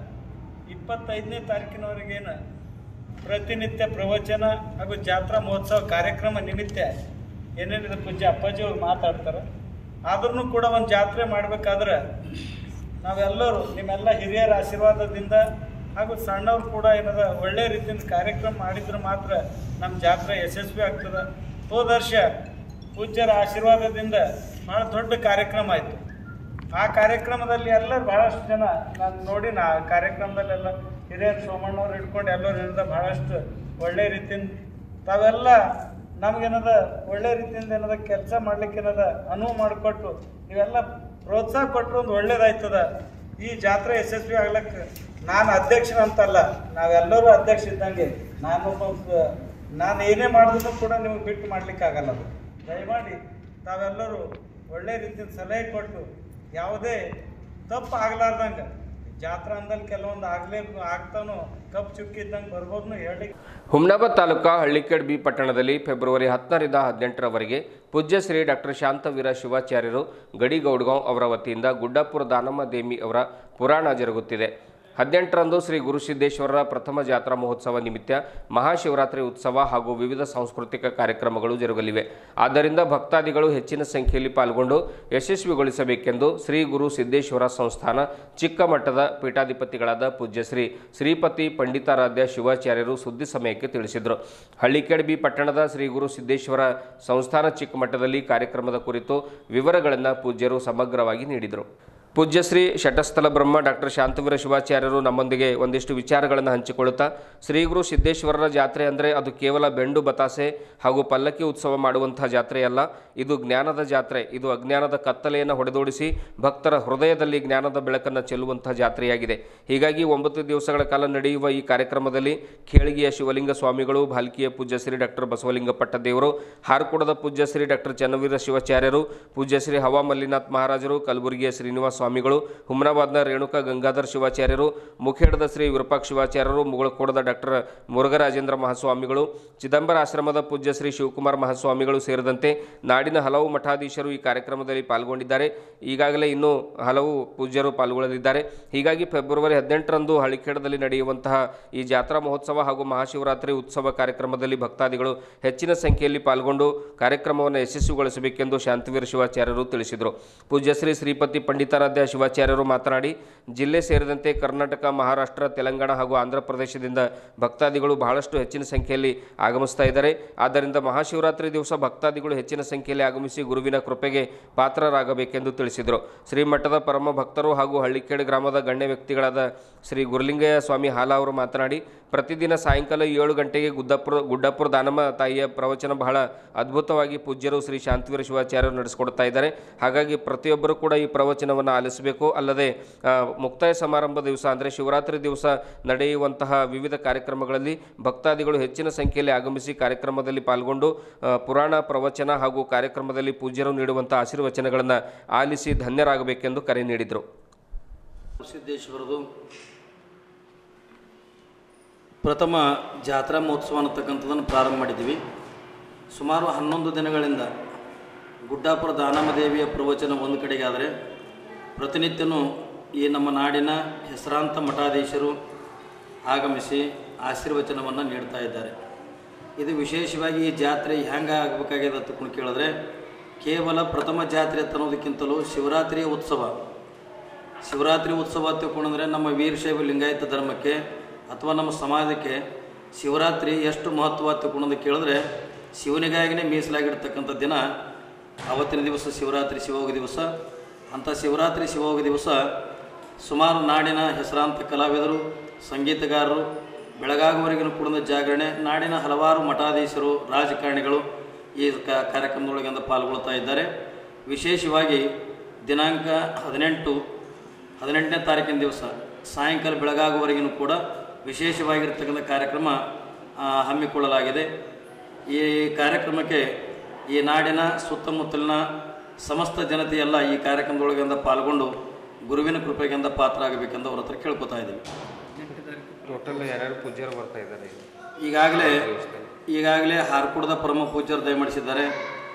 ಇಪ್ಪತ್ತೈದನೇ ತಾರೀಕಿನವರೆಗೇನು ಪ್ರತಿನಿತ್ಯ ಪ್ರವಚನ ಹಾಗೂ ಜಾತ್ರಾ ಮಹೋತ್ಸವ ಕಾರ್ಯಕ್ರಮ ನಿಮಿತ್ತ ಏನೇನಿದೆ ಪೂಜ್ಯ ಅಪ್ಪಾಜಿ ಅವ್ರು ಮಾತಾಡ್ತಾರೆ ಆದ್ರೂ ಕೂಡ ಒಂದು ಜಾತ್ರೆ ಮಾಡಬೇಕಾದ್ರೆ ನಾವೆಲ್ಲರೂ ನಿಮ್ಮೆಲ್ಲ ಹಿರಿಯರ ಆಶೀರ್ವಾದದಿಂದ ಹಾಗೂ ಸಣ್ಣವ್ರು ಕೂಡ ಏನದ ಒಳ್ಳೆ ರೀತಿಯಿಂದ ಕಾರ್ಯಕ್ರಮ ಮಾಡಿದ್ರೆ ಮಾತ್ರ ನಮ್ಮ ಜಾತ್ರೆ ಯಶಸ್ವಿ ಆಗ್ತದೆ ಹೋದ ವರ್ಷ ಪೂಜ್ಯರ ಆಶೀರ್ವಾದದಿಂದ ಭಾಳ ದೊಡ್ಡ ಕಾರ್ಯಕ್ರಮ ಆಯಿತು ಆ ಕಾರ್ಯಕ್ರಮದಲ್ಲಿ ಎಲ್ಲರೂ ಭಾಳಷ್ಟು ಜನ ನಾನು ನೋಡಿ ನಾ ಆ ಕಾರ್ಯಕ್ರಮದಲ್ಲೆಲ್ಲ ಹಿರಿಯರು ಸೋಮಣ್ಣವ್ರು ಹಿಡ್ಕೊಂಡು ಎಲ್ಲರೂ ಹಿಡಿದ ಭಾಳಷ್ಟು ಒಳ್ಳೆ ರೀತಿಯಿಂದ ತಾವೆಲ್ಲ ನಮಗೇನದ ಒಳ್ಳೆ ರೀತಿಯಿಂದ ಏನದ ಕೆಲಸ ಮಾಡ್ಲಿಕ್ಕೆ ಏನದ ಅನುವು ಮಾಡಿಕೊಟ್ಟು ನೀವೆಲ್ಲ ಪ್ರೋತ್ಸಾಹ ಕೊಟ್ಟರು ಒಂದು ಒಳ್ಳೇದಾಯ್ತದ ಈ ಜಾತ್ರೆ ಯಶಸ್ವಿ ಆಗ್ಲಕ್ಕೆ ನಾನು ಅಧ್ಯಕ್ಷನಂತಲ್ಲ ನಾವೆಲ್ಲರೂ ಅಧ್ಯಕ್ಷ ಇದ್ದಂಗೆ ನಾನೊಬ್ಬ ನಾನು ಏನೇ ಮಾಡಿದ್ರು ಕೂಡ ನಿಮಗೆ ಬಿಟ್ಟು ಮಾಡ್ಲಿಕ್ಕೆ ಆಗಲ್ಲ ಅದು ದಯಮಾಡಿ ತಾವೆಲ್ಲರೂ ಒಳ್ಳೆ ರೀತಿಯಿಂದ ಸಲಹೆ ಕೊಟ್ಟು ಯಾವುದೇ ತಪ್ಪು ಆಗ್ಲಾರ್ದಂಗೆ ಜಾತ್ರಾ ಅಂದಲ್ಲಿ ಕೆಲವೊಂದು ಆಗ್ಲೇ ಆಗ್ತಾನೋ ಕಪ್ ಚುಕ್ಕಿ ಇದ್ದಂಗೆ ಬರ್ಬೋದ್ನು ಹೇಳಿ ಹುಮ್ನಾಬಾದ್ ತಾಲೂಕಾ ಹಳ್ಳಿಕೇಡ್ ಬಿ ಪಟ್ಟಣದಲ್ಲಿ ಫೆಬ್ರವರಿ ಹತ್ತರಿಂದ ಹದಿನೆಂಟರವರೆಗೆ ಪೂಜ್ಯ ಶ್ರೀ ಡಾಕ್ಟರ್ ಶಾಂತವೀರ ಶಿವಾಚಾರ್ಯರು ಗಡಿಗೌಡ್ಗಾಂವ್ ಅವರ ವತಿಯಿಂದ ಗುಡ್ಡಾಪುರ ದಾನಮ್ಮ ದೇಮಿ ಅವರ ಪುರಾಣ ಜರುಗುತ್ತಿದೆ ಹದಿನೆಂಟರಂದು ಶ್ರೀ ಗುರುಸಿದ್ದೇಶ್ವರರ ಪ್ರಥಮ ಜಾತ್ರಾ ಮಹೋತ್ಸವ ನಿಮಿತ್ತ ಮಹಾಶಿವರಾತ್ರಿ ಉತ್ಸವ ಹಾಗೂ ವಿವಿಧ ಸಾಂಸ್ಕೃತಿಕ ಕಾರ್ಯಕ್ರಮಗಳು ಜರುಗಲಿವೆ ಆದ್ದರಿಂದ ಭಕ್ತಾದಿಗಳು ಹೆಚ್ಚಿನ ಸಂಖ್ಯೆಯಲ್ಲಿ ಪಾಲ್ಗೊಂಡು ಯಶಸ್ವಿಗೊಳಿಸಬೇಕೆಂದು ಶ್ರೀ ಗುರು ಸಿದ್ದೇಶ್ವರ ಸಂಸ್ಥಾನ ಚಿಕ್ಕ ಮಟ್ಟದ ಪೀಠಾಧಿಪತಿಗಳಾದ ಪೂಜ್ಯ ಶ್ರೀ ಶ್ರೀಪತಿ ಪಂಡಿತಾರಾಧ್ಯ ಶಿವಾಚಾರ್ಯರು ಸುದ್ದಿ ಸಮಯಕ್ಕೆ ತಿಳಿಸಿದರು ಹಳ್ಳಿಕೆಡ್ಬಿ ಪಟ್ಟಣದ ಶ್ರೀ ಗುರು ಸಿದ್ದೇಶ್ವರ ಸಂಸ್ಥಾನ ಚಿಕ್ಕ ಮಟ್ಟದಲ್ಲಿ ಕಾರ್ಯಕ್ರಮದ ಕುರಿತು ವಿವರಗಳನ್ನು ಪೂಜ್ಯರು ಸಮಗ್ರವಾಗಿ ನೀಡಿದರು ಪೂಜ್ಯ ಶ್ರೀ ಶಟಸ್ಥಲ ಬ್ರಹ್ಮ ಡಾಕ್ಟರ್ ಶಾಂತವೀರ ಶಿವಾಚಾರ್ಯರು ನಮ್ಮೊಂದಿಗೆ ಒಂದಿಷ್ಟು ವಿಚಾರಗಳನ್ನು ಹಂಚಿಕೊಳ್ಳುತ್ತಾ ಶ್ರೀ ಗುರು ಸಿದ್ದೇಶ್ವರರ ಜಾತ್ರೆ ಅಂದರೆ ಅದು ಕೇವಲ ಬೆಂಡು ಬತಾಸೆ ಹಾಗೂ ಪಲ್ಲಕ್ಕಿ ಉತ್ಸವ ಮಾಡುವಂತಹ ಜಾತ್ರೆಯಲ್ಲ ಇದು ಜ್ಞಾನದ ಜಾತ್ರೆ ಇದು ಅಜ್ಞಾನದ ಕತ್ತಲೆಯನ್ನು ಹೊಡೆದೋಡಿಸಿ ಭಕ್ತರ ಹೃದಯದಲ್ಲಿ ಜ್ಞಾನದ ಬೆಳಕನ್ನು ಚೆಲ್ಲುವಂತಹ ಜಾತ್ರೆಯಾಗಿದೆ ಹೀಗಾಗಿ ಒಂಬತ್ತು ದಿವಸಗಳ ಕಾಲ ನಡೆಯುವ ಈ ಕಾರ್ಯಕ್ರಮದಲ್ಲಿ ಖೇಳಿಗೆಯ ಶಿವಲಿಂಗ ಸ್ವಾಮಿಗಳು ಭಾಲ್ಕಿಯ ಪೂಜ್ಯ ಶ್ರೀ ಡಾಕ್ಟರ್ ಬಸವಲಿಂಗ ಪಟ್ಟದೇವರು ಹಾರ್ಕುಡದ ಪೂಜ್ಯ ಶ್ರೀ ಡಾಕ್ಟರ್ ಚನ್ನವೀರ ಶಿವಾಚಾರ್ಯರು ಪೂಜ್ಯ ಶ್ರೀ ಹವಾ ಮಲ್ಲಿನಾಥ್ ಮಹಾರಾಜರು ಕಲಬುರಗಿಯ ಶ್ರೀನಿವಾಸ ಸ್ವಾಮಿಗಳು ಹುಮ್ನಾಬಾದ್ನ ರೇಣುಕಾ ಗಂಗಾಧರ್ ಶಿವಾಚಾರ್ಯರು ಮುಖೇಡದ ಶ್ರೀ ವಿರೂಪಾಕ್ಷ ಶಿವಾಚಾರ್ಯರು ಮುಗಳಕೋಡದ ಡಾಕ್ಟರ್ ಮುರುಘರಾಜೇಂದ್ರ ಮಹಾಸ್ವಾಮಿಗಳು ಚಿದಂಬರ ಆಶ್ರಮದ ಪೂಜ್ಯ ಶ್ರೀ ಶಿವಕುಮಾರ್ ಮಹಾಸ್ವಾಮಿಗಳು ಸೇರಿದಂತೆ ನಾಡಿನ ಹಲವು ಮಠಾಧೀಶರು ಈ ಕಾರ್ಯಕ್ರಮದಲ್ಲಿ ಪಾಲ್ಗೊಂಡಿದ್ದಾರೆ ಈಗಾಗಲೇ ಇನ್ನೂ ಹಲವು ಪೂಜ್ಯರು ಪಾಲ್ಗೊಳ್ಳಲಿದ್ದಾರೆ ಹೀಗಾಗಿ ಫೆಬ್ರವರಿ ಹದಿನೆಂಟರಂದು ಹಳಿಖೇಡದಲ್ಲಿ ನಡೆಯುವಂತಹ ಈ ಜಾತ್ರಾ ಮಹೋತ್ಸವ ಹಾಗೂ ಮಹಾಶಿವರಾತ್ರಿ ಉತ್ಸವ ಕಾರ್ಯಕ್ರಮದಲ್ಲಿ ಭಕ್ತಾದಿಗಳು ಹೆಚ್ಚಿನ ಸಂಖ್ಯೆಯಲ್ಲಿ ಪಾಲ್ಗೊಂಡು ಕಾರ್ಯಕ್ರಮವನ್ನು ಯಶಸ್ವಿಗೊಳಿಸಬೇಕೆಂದು ಶಾಂತವೀರ ಶಿವಾಚಾರ್ಯರು ತಿಳಿಸಿದರು ಪೂಜ್ಯ ಶ್ರೀ ಶ್ರೀಪತಿ ಪಂಡಿತಾರಾಧ್ಯ ಶಿವಾಚಾರ್ಯರು ಮಾತನಾಡಿ ಜಿಲ್ಲೆ ಸೇರಿದಂತೆ ಕರ್ನಾಟಕ ಮಹಾರಾಷ್ಟ್ರ ತೆಲಂಗಾಣ ಹಾಗೂ ಆಂಧ್ರ ಪ್ರದೇಶದಿಂದ ಭಕ್ತಾದಿಗಳು ಬಹಳಷ್ಟು ಹೆಚ್ಚಿನ ಸಂಖ್ಯೆಯಲ್ಲಿ ಆಗಮಿಸ್ತಾ ಇದ್ದಾರೆ ಆದ್ದರಿಂದ ಮಹಾಶಿವರಾತ್ರಿ ದಿವಸ ಭಕ್ತಾದಿಗಳು ಹೆಚ್ಚಿನ ಸಂಖ್ಯೆಯಲ್ಲಿ ಆಗಮಿಸಿ ಗುರುವಿನ ಕೃಪೆಗೆ ಪಾತ್ರರಾಗಬೇಕೆಂದು ತಿಳಿಸಿದರು ಶ್ರೀಮಠದ ಪರಮ ಭಕ್ತರು ಹಾಗೂ ಹಳ್ಳಿಕೇಡ್ ಗ್ರಾಮದ ಗಣ್ಯ ವ್ಯಕ್ತಿಗಳಾದ ಶ್ರೀ ಗುರುಲಿಂಗಯ್ಯ ಸ್ವಾಮಿ ಹಾಲ ಅವರು ಮಾತನಾಡಿ ಪ್ರತಿದಿನ ಸಾಯಂಕಾಲ ಏಳು ಗಂಟೆಗೆ ಗುಡ್ಡಪುರ ಗುಡ್ಡಪುರ ದಾನಮ್ಮ ತಾಯಿಯ ಪ್ರವಚನ ಬಹಳ ಅದ್ಭುತವಾಗಿ ಪೂಜ್ಯರು ಶ್ರೀ ಶಾಂತವೀರ ಶಿವಾಚಾರ್ಯರು ನಡೆಸಿಕೊಡ್ತಾ ಇದ್ದಾರೆ ಹಾಗಾಗಿ ಪ್ರತಿಯೊಬ್ಬರು ಕೂಡ ಈ ಪ್ರವಚನವನ್ನು ಆಲಿಸಬೇಕು ಅಲ್ಲದೆ ಆ, ಮುಕ್ತಾಯ ಸಮಾರಂಭ ದಿವಸ ಅಂದರೆ ಶಿವರಾತ್ರಿ ದಿವಸ ನಡೆಯುವಂತಹ ವಿವಿಧ ಕಾರ್ಯಕ್ರಮಗಳಲ್ಲಿ ಭಕ್ತಾದಿಗಳು ಹೆಚ್ಚಿನ ಸಂಖ್ಯೆಯಲ್ಲಿ ಆಗಮಿಸಿ ಕಾರ್ಯಕ್ರಮದಲ್ಲಿ ಪಾಲ್ಗೊಂಡು ಆ, ಪುರಾಣ ಪ್ರವಚನ ಹಾಗೂ ಕಾರ್ಯಕ್ರಮದಲ್ಲಿ ಪೂಜ್ಯರು ನೀಡುವಂಥ ಆಶೀರ್ವಚನಗಳನ್ನು ಆಲಿಸಿ ಧನ್ಯರಾಗಬೇಕೆಂದು ಕರೆ ನೀಡಿದರು ಸಿದ್ದೇಶ್ವರದು ಪ್ರಥಮ ಜಾತ್ರಾ ಮಹೋತ್ಸವ ಅನ್ನತಕ್ಕಂಥದ್ದನ್ನು ಪ್ರಾರಂಭ ಮಾಡಿದ್ದೀವಿ ಸುಮಾರು ಹನ್ನೊಂದು ದಿನಗಳಿಂದ ಗುಡ್ಡಾಪುರ ದಾನಮದೇವಿಯ ಪ್ರವಚನ ಒಂದು ಕಡೆಗೆ ಆದರೆ ಪ್ರತಿನಿತ್ಯನೂ ಈ ನಮ್ಮ ನಾಡಿನ ಹೆಸರಾಂತ ಮಠಾಧೀಶರು ಆಗಮಿಸಿ ಆಶೀರ್ವಚನವನ್ನು ನೀಡ್ತಾ ಇದ್ದಾರೆ ಇದು ವಿಶೇಷವಾಗಿ ಈ ಜಾತ್ರೆ ಹೆಂಗೆ ಆಗಬೇಕಾಗಿದೆ ಅಂತ ಕೇಳಿದ್ರೆ ಕೇವಲ ಪ್ರಥಮ ಜಾತ್ರೆ ಅಂತ ಅನ್ನೋದಕ್ಕಿಂತಲೂ ಶಿವರಾತ್ರಿಯ ಉತ್ಸವ ಶಿವರಾತ್ರಿ ಉತ್ಸವ ತಿಳ್ಕೊಂಡ್ರೆ ನಮ್ಮ ವೀರಶೈವ ಲಿಂಗಾಯತ ಧರ್ಮಕ್ಕೆ ಅಥವಾ ನಮ್ಮ ಸಮಾಜಕ್ಕೆ ಶಿವರಾತ್ರಿ ಎಷ್ಟು ಮಹತ್ವ ತಿಳ್ಕೊಳ್ಳೋದು ಕೇಳಿದ್ರೆ ಶಿವನಿಗಾಗಿನೇ ಮೀಸಲಾಗಿರ್ತಕ್ಕಂಥ ದಿನ ಆವತ್ತಿನ ದಿವಸ ಶಿವರಾತ್ರಿ ಶಿವೋಗ ದಿವಸ ಅಂಥ ಶಿವರಾತ್ರಿ ಶಿವೋಗ ದಿವಸ ಸುಮಾರು ನಾಡಿನ ಹೆಸರಾಂತ ಕಲಾವಿದರು ಸಂಗೀತಗಾರರು ಬೆಳಗಾಗುವವರೆಗಿನ ಕುಡಿದ ಜಾಗರಣೆ ನಾಡಿನ ಹಲವಾರು ಮಠಾಧೀಶರು ರಾಜಕಾರಣಿಗಳು ಈ ಕ ಕಾರ್ಯಕ್ರಮದೊಳಗಿಂದ ಪಾಲ್ಗೊಳ್ತಾ ಇದ್ದಾರೆ ವಿಶೇಷವಾಗಿ ದಿನಾಂಕ ಹದಿನೆಂಟು ಹದಿನೆಂಟನೇ ತಾರೀಕಿನ ದಿವಸ ಸಾಯಂಕಾಲ ಬೆಳಗಾಗುವವರೆಗೂ ಕೂಡ ವಿಶೇಷವಾಗಿರ್ತಕ್ಕಂಥ ಕಾರ್ಯಕ್ರಮ ಆ, ಹಮ್ಮಿಕೊಳ್ಳಲಾಗಿದೆ ಈ ಕಾರ್ಯಕ್ರಮಕ್ಕೆ ಈ ನಾಡಿನ ಸುತ್ತಮುತ್ತಲಿನ ಸಮಸ್ತ ಜನತೆಯೆಲ್ಲ ಈ ಕಾರ್ಯಕ್ರಮದೊಳಗಿಂದ ಪಾಲ್ಗೊಂಡು ಗುರುವಿನ ಕೃಪೆಗಿಂದ ಪಾತ್ರ ಆಗಬೇಕೆಂದು ಅವ್ರ ಹತ್ರ ಕೇಳ್ಕೊತಾ ಇದ್ದೀವಿ ಟೋಟಲ್ ಯಾರ್ಯಾರು ಪೂಜ್ಯರು ಬರ್ತಾ ಇದ್ದಾರೆ ಈಗಾಗಲೇ ಈಗಾಗಲೇ ಹಾರ್ಕುಡದ ಪರಮ ಪೂಜ್ಯರು ದಯಮಾಡಿಸಿದ್ದಾರೆ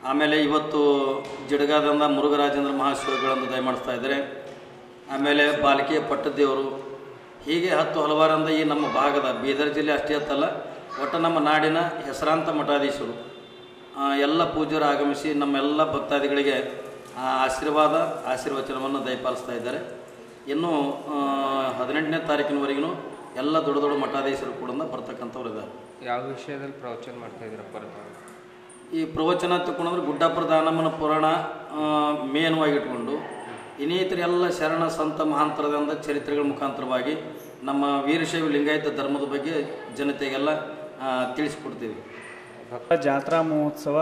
ಆಮೇಲೆ ಇವತ್ತು ಜಿಡಗಾದಿಂದ ಮುರುಘರಾಜೇಂದ್ರ ಮಹಾಶಿವಗಳನ್ನು ದಯಮಾಡಿಸ್ತಾ ಇದ್ದಾರೆ ಆಮೇಲೆ ಬಾಲಕಿಯ ಪಟ್ಟದೇವರು ಹೀಗೆ ಹತ್ತು ಹಲವಾರಿಂದ ಈ ನಮ್ಮ ಭಾಗದ ಬೀದರ್ ಜಿಲ್ಲೆ ಅಷ್ಟೇ ಅತ್ತಲ್ಲ ಒಟ್ಟು ನಮ್ಮ ನಾಡಿನ ಹೆಸರಾಂತ ಮಠಾಧೀಶರು ಆ, ಎಲ್ಲ ಪೂಜ್ಯರು ಆಗಮಿಸಿ ನಮ್ಮೆಲ್ಲ ಭಕ್ತಾದಿಗಳಿಗೆ ಆ ಆಶೀರ್ವಾದ ಆಶೀರ್ವಚನವನ್ನು ದಯಪಾಲಿಸ್ತಾ ಇದ್ದಾರೆ ಇನ್ನು ಆ, ಹದಿನೆಂಟನೇ ತಾರೀಕಿನವರೆಗೂ ಎಲ್ಲ ದೊಡ್ಡ ದೊಡ್ಡ ಮಠಾಧೀಶರು ಕೂಡ ಬರ್ತಕ್ಕಂಥವ್ರು ಇದ್ದಾರೆ ಯಾವ ವಿಷಯದಲ್ಲಿ ಪ್ರವಚನ ಮಾಡ್ತಾ ಇದ್ದೀರಪ್ಪ ಈ ಪ್ರವಚನ ತಗೊಂಡ್ರೆ ಗುಡ್ಡಾಪುರ ದಾನಮ್ಮನ ಪುರಾಣ ಮೇನ್ವಾಗಿ ಇಟ್ಕೊಂಡು ಇನ್ನಿತರ ಎಲ್ಲ ಶರಣ ಸಂತ ಮಹಾಂತರದಿಂದ ಚರಿತ್ರೆಗಳ ಮುಖಾಂತರವಾಗಿ ನಮ್ಮ ವೀರಶೈವ ಲಿಂಗಾಯತ ಧರ್ಮದ ಬಗ್ಗೆ ಜನತೆಗೆಲ್ಲ ಆ, ತಿಳಿಸ್ಕೊಡ್ತೀವಿ ಜಾತ್ರಾ ಮಹೋತ್ಸವ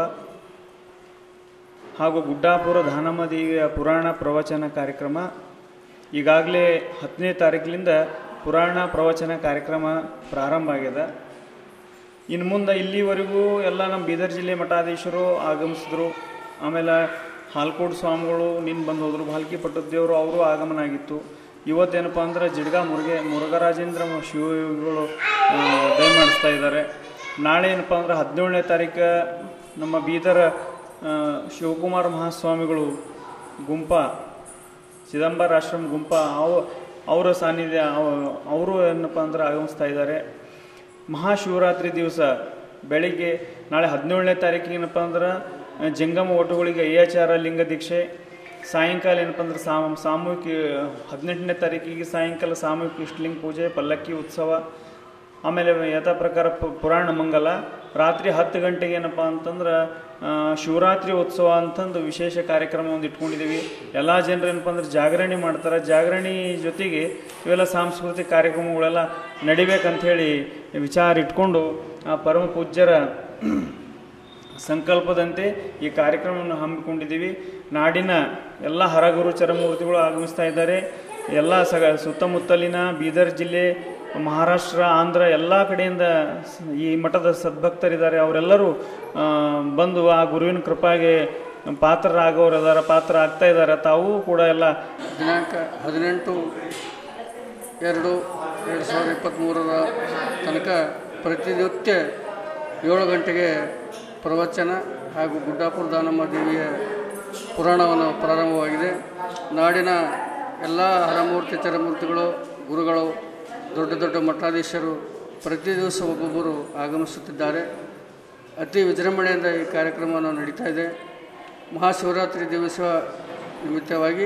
ಹಾಗೂ ಗುಡ್ಡಾಪುರ ಧಾನಮ್ಮ ದೇವಿಯ ಪುರಾಣ ಪ್ರವಚನ ಕಾರ್ಯಕ್ರಮ ಈಗಾಗಲೇ ಹತ್ತನೇ ತಾರೀಕಿನಿಂದ ಪುರಾಣ ಪ್ರವಚನ ಕಾರ್ಯಕ್ರಮ ಪ್ರಾರಂಭ ಆಗಿದೆ ಇನ್ನು ಮುಂದೆ ಇಲ್ಲಿವರೆಗೂ ಎಲ್ಲ ನಮ್ಮ ಬೀದರ್ ಜಿಲ್ಲೆ ಮಠಾಧೀಶರು ಆಗಮಿಸಿದ್ರು ಆಮೇಲೆ ಹಾಲ್ಕೋಡ್ ಸ್ವಾಮಿಗಳು ನಿನ್ನ ಬಂದು ಹೋದರು ಭಾಲ್ಕಿ ಪಟ್ಟದೇವರು ಅವರು ಆಗಮನ ಆಗಿತ್ತು ಇವತ್ತೇನಪ್ಪ ಅಂದ್ರೆ ಜಿಡ್ಗಾ ಮುರುಗೆ ಮುರುಘರಾಜೇಂದ್ರ ಶಿವಯೋಗಿಗಳು ಆ, ದಯಮಾಡಿಸ್ತಾ ಇದ್ದಾರೆ ನಾಳೆ ಏನಪ್ಪ ಅಂದ್ರೆ ಹದಿನೇಳನೇ ತಾರೀಕು ನಮ್ಮ ಬೀದರ್ ಆ, ಶಿವಕುಮಾರ ಮಹಾಸ್ವಾಮಿಗಳು ಗುಂಪ ಚಿದಂಬರ ಆಶ್ರಮ ಗುಂಪ ಅವು ಅವರ ಸಾನ್ನಿಧ್ಯ ಅವ- ಅವರು ಏನಪ್ಪ ಅಂದ್ರೆ ಆಗಮಿಸ್ತಾ ಇದ್ದಾರೆ ಮಹಾಶಿವರಾತ್ರಿ ದಿವಸ ಬೆಳಿಗ್ಗೆ ನಾಳೆ ಹದಿನೇಳನೇ ತಾರೀಕಿಗೆ ಏನಪ್ಪ ಅಂದ್ರೆ ಆ, ಜಂಗಮ ಒಟುಗಳಿಗೆ ಅಯ್ಯಾಚಾರ ಲಿಂಗ ದೀಕ್ಷೆ ಸಾಯಂಕಾಲ ಏನಪ್ಪ ಅಂದ್ರೆ ಸಾಮ್ ಸಾಮೂಹಿಕ ಹದಿನೆಂಟನೇ ತಾರೀಕಿಗೆ ಸಾಯಂಕಾಲ ಸಾಮೂಹಿಕ ಇಷ್ಟಲಿಂಗ ಪೂಜೆ ಪಲ್ಲಕ್ಕಿ ಉತ್ಸವ ಆಮೇಲೆ ಯಥಾ ಪ್ರಕಾರ ಪು- ಪುರಾಣ ಮಂಗಲ ರಾತ್ರಿ ಹತ್ತು ಗಂಟೆಗೆ ಏನಪ್ಪ ಅಂತಂದ್ರೆ ಆ, ಶಿವರಾತ್ರಿ ಉತ್ಸವ ಅಂತಂದು ವಿಶೇಷ ಕಾರ್ಯಕ್ರಮ ಒಂದು ಇಟ್ಕೊಂಡಿದ್ದೀವಿ ಎಲ್ಲ ಜನರು ಏನಪ್ಪ ಅಂದ್ರೆ ಜಾಗರಣೆ ಮಾಡ್ತಾರೆ ಜಾಗರಣೆ ಜೊತೆಗೆ ಇವೆಲ್ಲ ಸಾಂಸ್ಕೃತಿಕ ಕಾರ್ಯಕ್ರಮಗಳೆಲ್ಲ ನಡಿಬೇಕಂತ ಹೇಳಿ ವಿಚಾರ ಇಟ್ಕೊಂಡು ಆ ಪರಮ ಪೂಜ್ಯರ ಸಂಕಲ್ಪದಂತೆ ಈ ಕಾರ್ಯಕ್ರಮವನ್ನು ಹಮ್ಮಿಕೊಂಡಿದ್ದೀವಿ ನಾಡಿನ ಎಲ್ಲ ಹರಗುರು ಚರಮೂರ್ತಿಗಳು ಆಗಮಿಸ್ತಾ ಇದ್ದಾರೆ ಎಲ್ಲ ಸಗ ಸುತ್ತಮುತ್ತಲಿನ ಬೀದರ್ ಜಿಲ್ಲೆ ಮಹಾರಾಷ್ಟ್ರ ಆಂಧ್ರ ಎಲ್ಲ ಕಡೆಯಿಂದ ಸ- ಈ ಮಠದ ಸದ್ಭಕ್ತರಿದ್ದಾರೆ ಅವರೆಲ್ಲರೂ ಆ, ಬಂದು ಆ ಗುರುವಿನ ಕೃಪಾಗೆ ಪಾತ್ರರಾಗೋರು ಇದಾರೆ ಪಾತ್ರ ಆಗ್ತಾ ಇದ್ದಾರೆ ತಾವು ಕೂಡ ಎಲ್ಲ ದಿನಾಂಕ ಹದಿನೆಂಟು ಎರಡು ಎರಡು ಸಾವಿರದ ಇಪ್ಪತ್ತ್ಮೂರರ ತನಕ ಪ್ರತಿನಿತ್ಯ ಏಳು ಗಂಟೆಗೆ ಪ್ರವಚನ ಹಾಗೂ ಗುಡ್ಡಾಪುರ ದಾನಮ್ಮ ದೇವಿಯ ಪುರಾಣವನ್ನು ಪ್ರಾರಂಭವಾಗಿದೆ ನಾಡಿನ ಎಲ್ಲ ಹರಮೂರ್ತಿ ಚರಮೂರ್ತಿಗಳು ಗುರುಗಳು ದೊಡ್ಡ ದೊಡ್ಡ ಮಠಾಧೀಶರು ಪ್ರತಿ ದಿವಸ ಒಬ್ಬೊಬ್ಬರು ಆಗಮಿಸುತ್ತಿದ್ದಾರೆ ಅತಿ ವಿಜೃಂಭಣೆಯಿಂದ ಈ ಕಾರ್ಯಕ್ರಮವನ್ನು ನಡೀತಾ ಇದೆ ಮಹಾಶಿವರಾತ್ರಿ ದಿವಸ ನಿಮಿತ್ತವಾಗಿ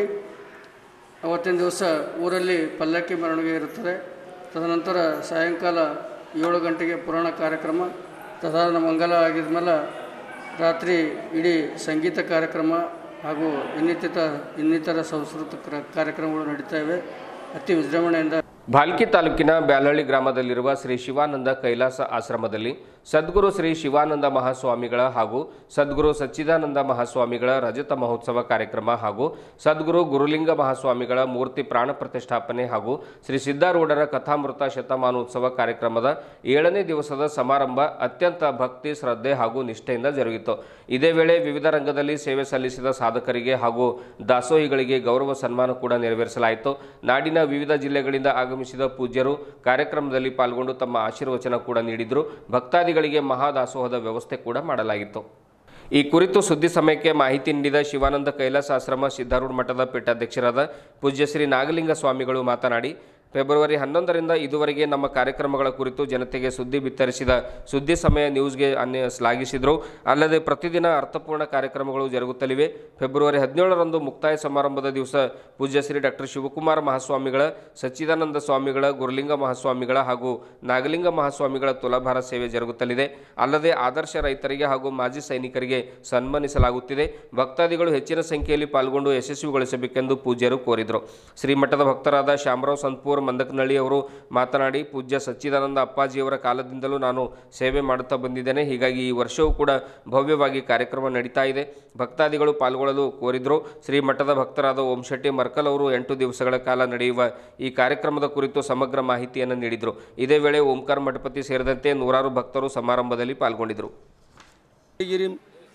ಅವತ್ತಿನ ದಿವಸ ಊರಲ್ಲಿ ಪಲ್ಲಕ್ಕಿ ಮೆರವಣಿಗೆ ಇರುತ್ತದೆ ತದನಂತರ ಸಾಯಂಕಾಲ ಏಳು ಗಂಟೆಗೆ ಪುರಾಣ ಕಾರ್ಯಕ್ರಮ ತದಾದ ಮಂಗಲ ಆಗಿದ ಮೇಲೆ ರಾತ್ರಿ ಇಡೀ ಸಂಗೀತ ಕಾರ್ಯಕ್ರಮ ಹಾಗೂ ಇನ್ನಿತರ ಇನ್ನಿತರ ಸಂಸ್ಕೃತ ಕಾರ್ಯಕ್ರಮಗಳು ನಡೀತಾ ಇವೆ ಅತಿ ವಿಜೃಂಭಣೆಯಿಂದ ಭಾಲ್ಕಿ ತಾಲೂಕಿನ ಬ್ಯಾಲಹಳ್ಳಿ ಗ್ರಾಮದಲ್ಲಿರುವ ಶ್ರೀ ಶಿವಾನಂದ ಕೈಲಾಸ ಆಶ್ರಮದಲ್ಲಿ ಸದ್ಗುರು ಶ್ರೀ ಶಿವಾನಂದ ಮಹಾಸ್ವಾಮಿಗಳ ಹಾಗೂ ಸದ್ಗುರು ಸಚ್ಚಿದಾನಂದ ಮಹಾಸ್ವಾಮಿಗಳ ರಜತ ಮಹೋತ್ಸವ ಕಾರ್ಯಕ್ರಮ ಹಾಗೂ ಸದ್ಗುರು ಗುರುಲಿಂಗ ಮಹಾಸ್ವಾಮಿಗಳ ಮೂರ್ತಿ ಪ್ರಾಣ ಪ್ರತಿಷ್ಠಾಪನೆ ಹಾಗೂ ಶ್ರೀ ಸಿದ್ಧಾರೂಢರ ಕಥಾಮೃತ ಶತಮಾನೋತ್ಸವ ಕಾರ್ಯಕ್ರಮದ ಏಳನೇ ದಿವಸದ ಸಮಾರಂಭ ಅತ್ಯಂತ ಭಕ್ತಿ ಶ್ರದ್ಧೆ ಹಾಗೂ ನಿಷ್ಠೆಯಿಂದ ಜರುಗಿತು ಇದೇ ವೇಳೆ ವಿವಿಧ ರಂಗದಲ್ಲಿ ಸೇವೆ ಸಲ್ಲಿಸಿದ ಸಾಧಕರಿಗೆ ಹಾಗೂ ದಾಸೋಹಿಗಳಿಗೆ ಗೌರವ ಸನ್ಮಾನ ಕೂಡ ನೆರವೇರಿಸಲಾಯಿತು ನಾಡಿನ ವಿವಿಧ ಜಿಲ್ಲೆಗಳಿಂದ ಆಗಮಿಸಿದ ಪೂಜ್ಯರು ಕಾರ್ಯಕ್ರಮದಲ್ಲಿ ಪಾಲ್ಗೊಂಡು ತಮ್ಮ ಆಶೀರ್ವಚನ ಕೂಡ ನೀಡಿದರು ಭಕ್ತಾದಿಗಳಿಗೆ ಮಹಾದಾಸೋಹದ ವ್ಯವಸ್ಥೆ ಕೂಡ ಮಾಡಲಾಗಿತ್ತು ಈ ಕುರಿತು ಸುದ್ದಿ ಸಮಯಕ್ಕೆ ಮಾಹಿತಿ ನೀಡಿದ ಶಿವಾನಂದ ಕೈಲಾಸ ಆಶ್ರಮ ಸಿದ್ಧಾರೂಢ ಮಠದ ಪೀಠಾಧ್ಯಕ್ಷರಾದ ಪೂಜ್ಯ ಶ್ರೀ ನಾಗಲಿಂಗ ಸ್ವಾಮಿಗಳು ಮಾತನಾಡಿ ಫೆಬ್ರವರಿ ಹನ್ನೊಂದರಿಂದ ಇದುವರೆಗೆ ನಮ್ಮ ಕಾರ್ಯಕ್ರಮಗಳ ಕುರಿತು ಜನತೆಗೆ ಸುದ್ದಿ ಬಿತ್ತರಿಸಿದ ಸುದ್ದಿ ಸಮಯ ನ್ಯೂಸ್ಗೆ ಅನ್ಯ ಶ್ಲಾಘಿಸಿದರು ಅಲ್ಲದೆ ಪ್ರತಿದಿನ ಅರ್ಥಪೂರ್ಣ ಕಾರ್ಯಕ್ರಮಗಳು ಜರುಗುತ್ತಲಿವೆ ಫೆಬ್ರವರಿ ಹದಿನೇಳರಂದು ಮುಕ್ತಾಯ ಸಮಾರಂಭದ ದಿವಸ ಪೂಜ್ಯ ಶ್ರೀ ಡಾಕ್ಟರ್ ಶಿವಕುಮಾರ ಮಹಾಸ್ವಾಮಿಗಳ ಸಚ್ಚಿದಾನಂದ ಸ್ವಾಮಿಗಳ ಗುರುಲಿಂಗ ಮಹಾಸ್ವಾಮಿಗಳ ಹಾಗೂ ನಾಗಲಿಂಗ ಮಹಾಸ್ವಾಮಿಗಳ ತುಲಾಭಾರ ಸೇವೆ ಜರುಗುತ್ತಲಿದೆ ಅಲ್ಲದೆ ಆದರ್ಶ ರೈತರಿಗೆ ಹಾಗೂ ಮಾಜಿ ಸೈನಿಕರಿಗೆ ಸನ್ಮಾನಿಸಲಾಗುತ್ತಿದೆ ಭಕ್ತಾದಿಗಳು ಹೆಚ್ಚಿನ ಸಂಖ್ಯೆಯಲ್ಲಿ ಪಾಲ್ಗೊಂಡು ಯಶಸ್ವಿಗೊಳಿಸಬೇಕೆಂದು ಪೂಜ್ಯರು ಕೋರಿದರು ಶ್ರೀಮಠದ ಭಕ್ತರಾದ ಶಾಮರಾವ್ ಸಂತಪೂರ್ ಮಂದಕನಹಳ್ಳಿ ಅವರು ಮಾತನಾಡಿ ಪೂಜ್ಯ ಸಚ್ಚಿದಾನಂದ ಅಪ್ಪಾಜಿಯವರ ಕಾಲದಿಂದಲೂ ನಾನು ಸೇವೆ ಮಾಡುತ್ತಾ ಬಂದಿದ್ದೇನೆ ಹೀಗಾಗಿ ಈ ವರ್ಷವೂ ಕೂಡ ಭವ್ಯವಾಗಿ ಕಾರ್ಯಕ್ರಮ ನಡೀತಾ ಇದೆ ಭಕ್ತಾದಿಗಳು ಪಾಲ್ಗೊಳ್ಳಲು ಕೋರಿದರು ಶ್ರೀಮಠದ ಭಕ್ತರಾದ ಓಂ ಶೆಟ್ಟಿ ಮರ್ಕಲ್ ಅವರು ಎಂಟು ದಿವಸಗಳ ಕಾಲ ನಡೆಯುವ ಈ ಕಾರ್ಯಕ್ರಮದ ಕುರಿತು ಸಮಗ್ರ ಮಾಹಿತಿಯನ್ನು ನೀಡಿದರು ಇದೇ ವೇಳೆ ಓಂಕಾರ ಮಠಪತಿ ಸೇರಿದಂತೆ ನೂರಾರು ಭಕ್ತರು ಸಮಾರಂಭದಲ್ಲಿ ಪಾಲ್ಗೊಂಡಿದ್ದರು ಗಿರಿಂ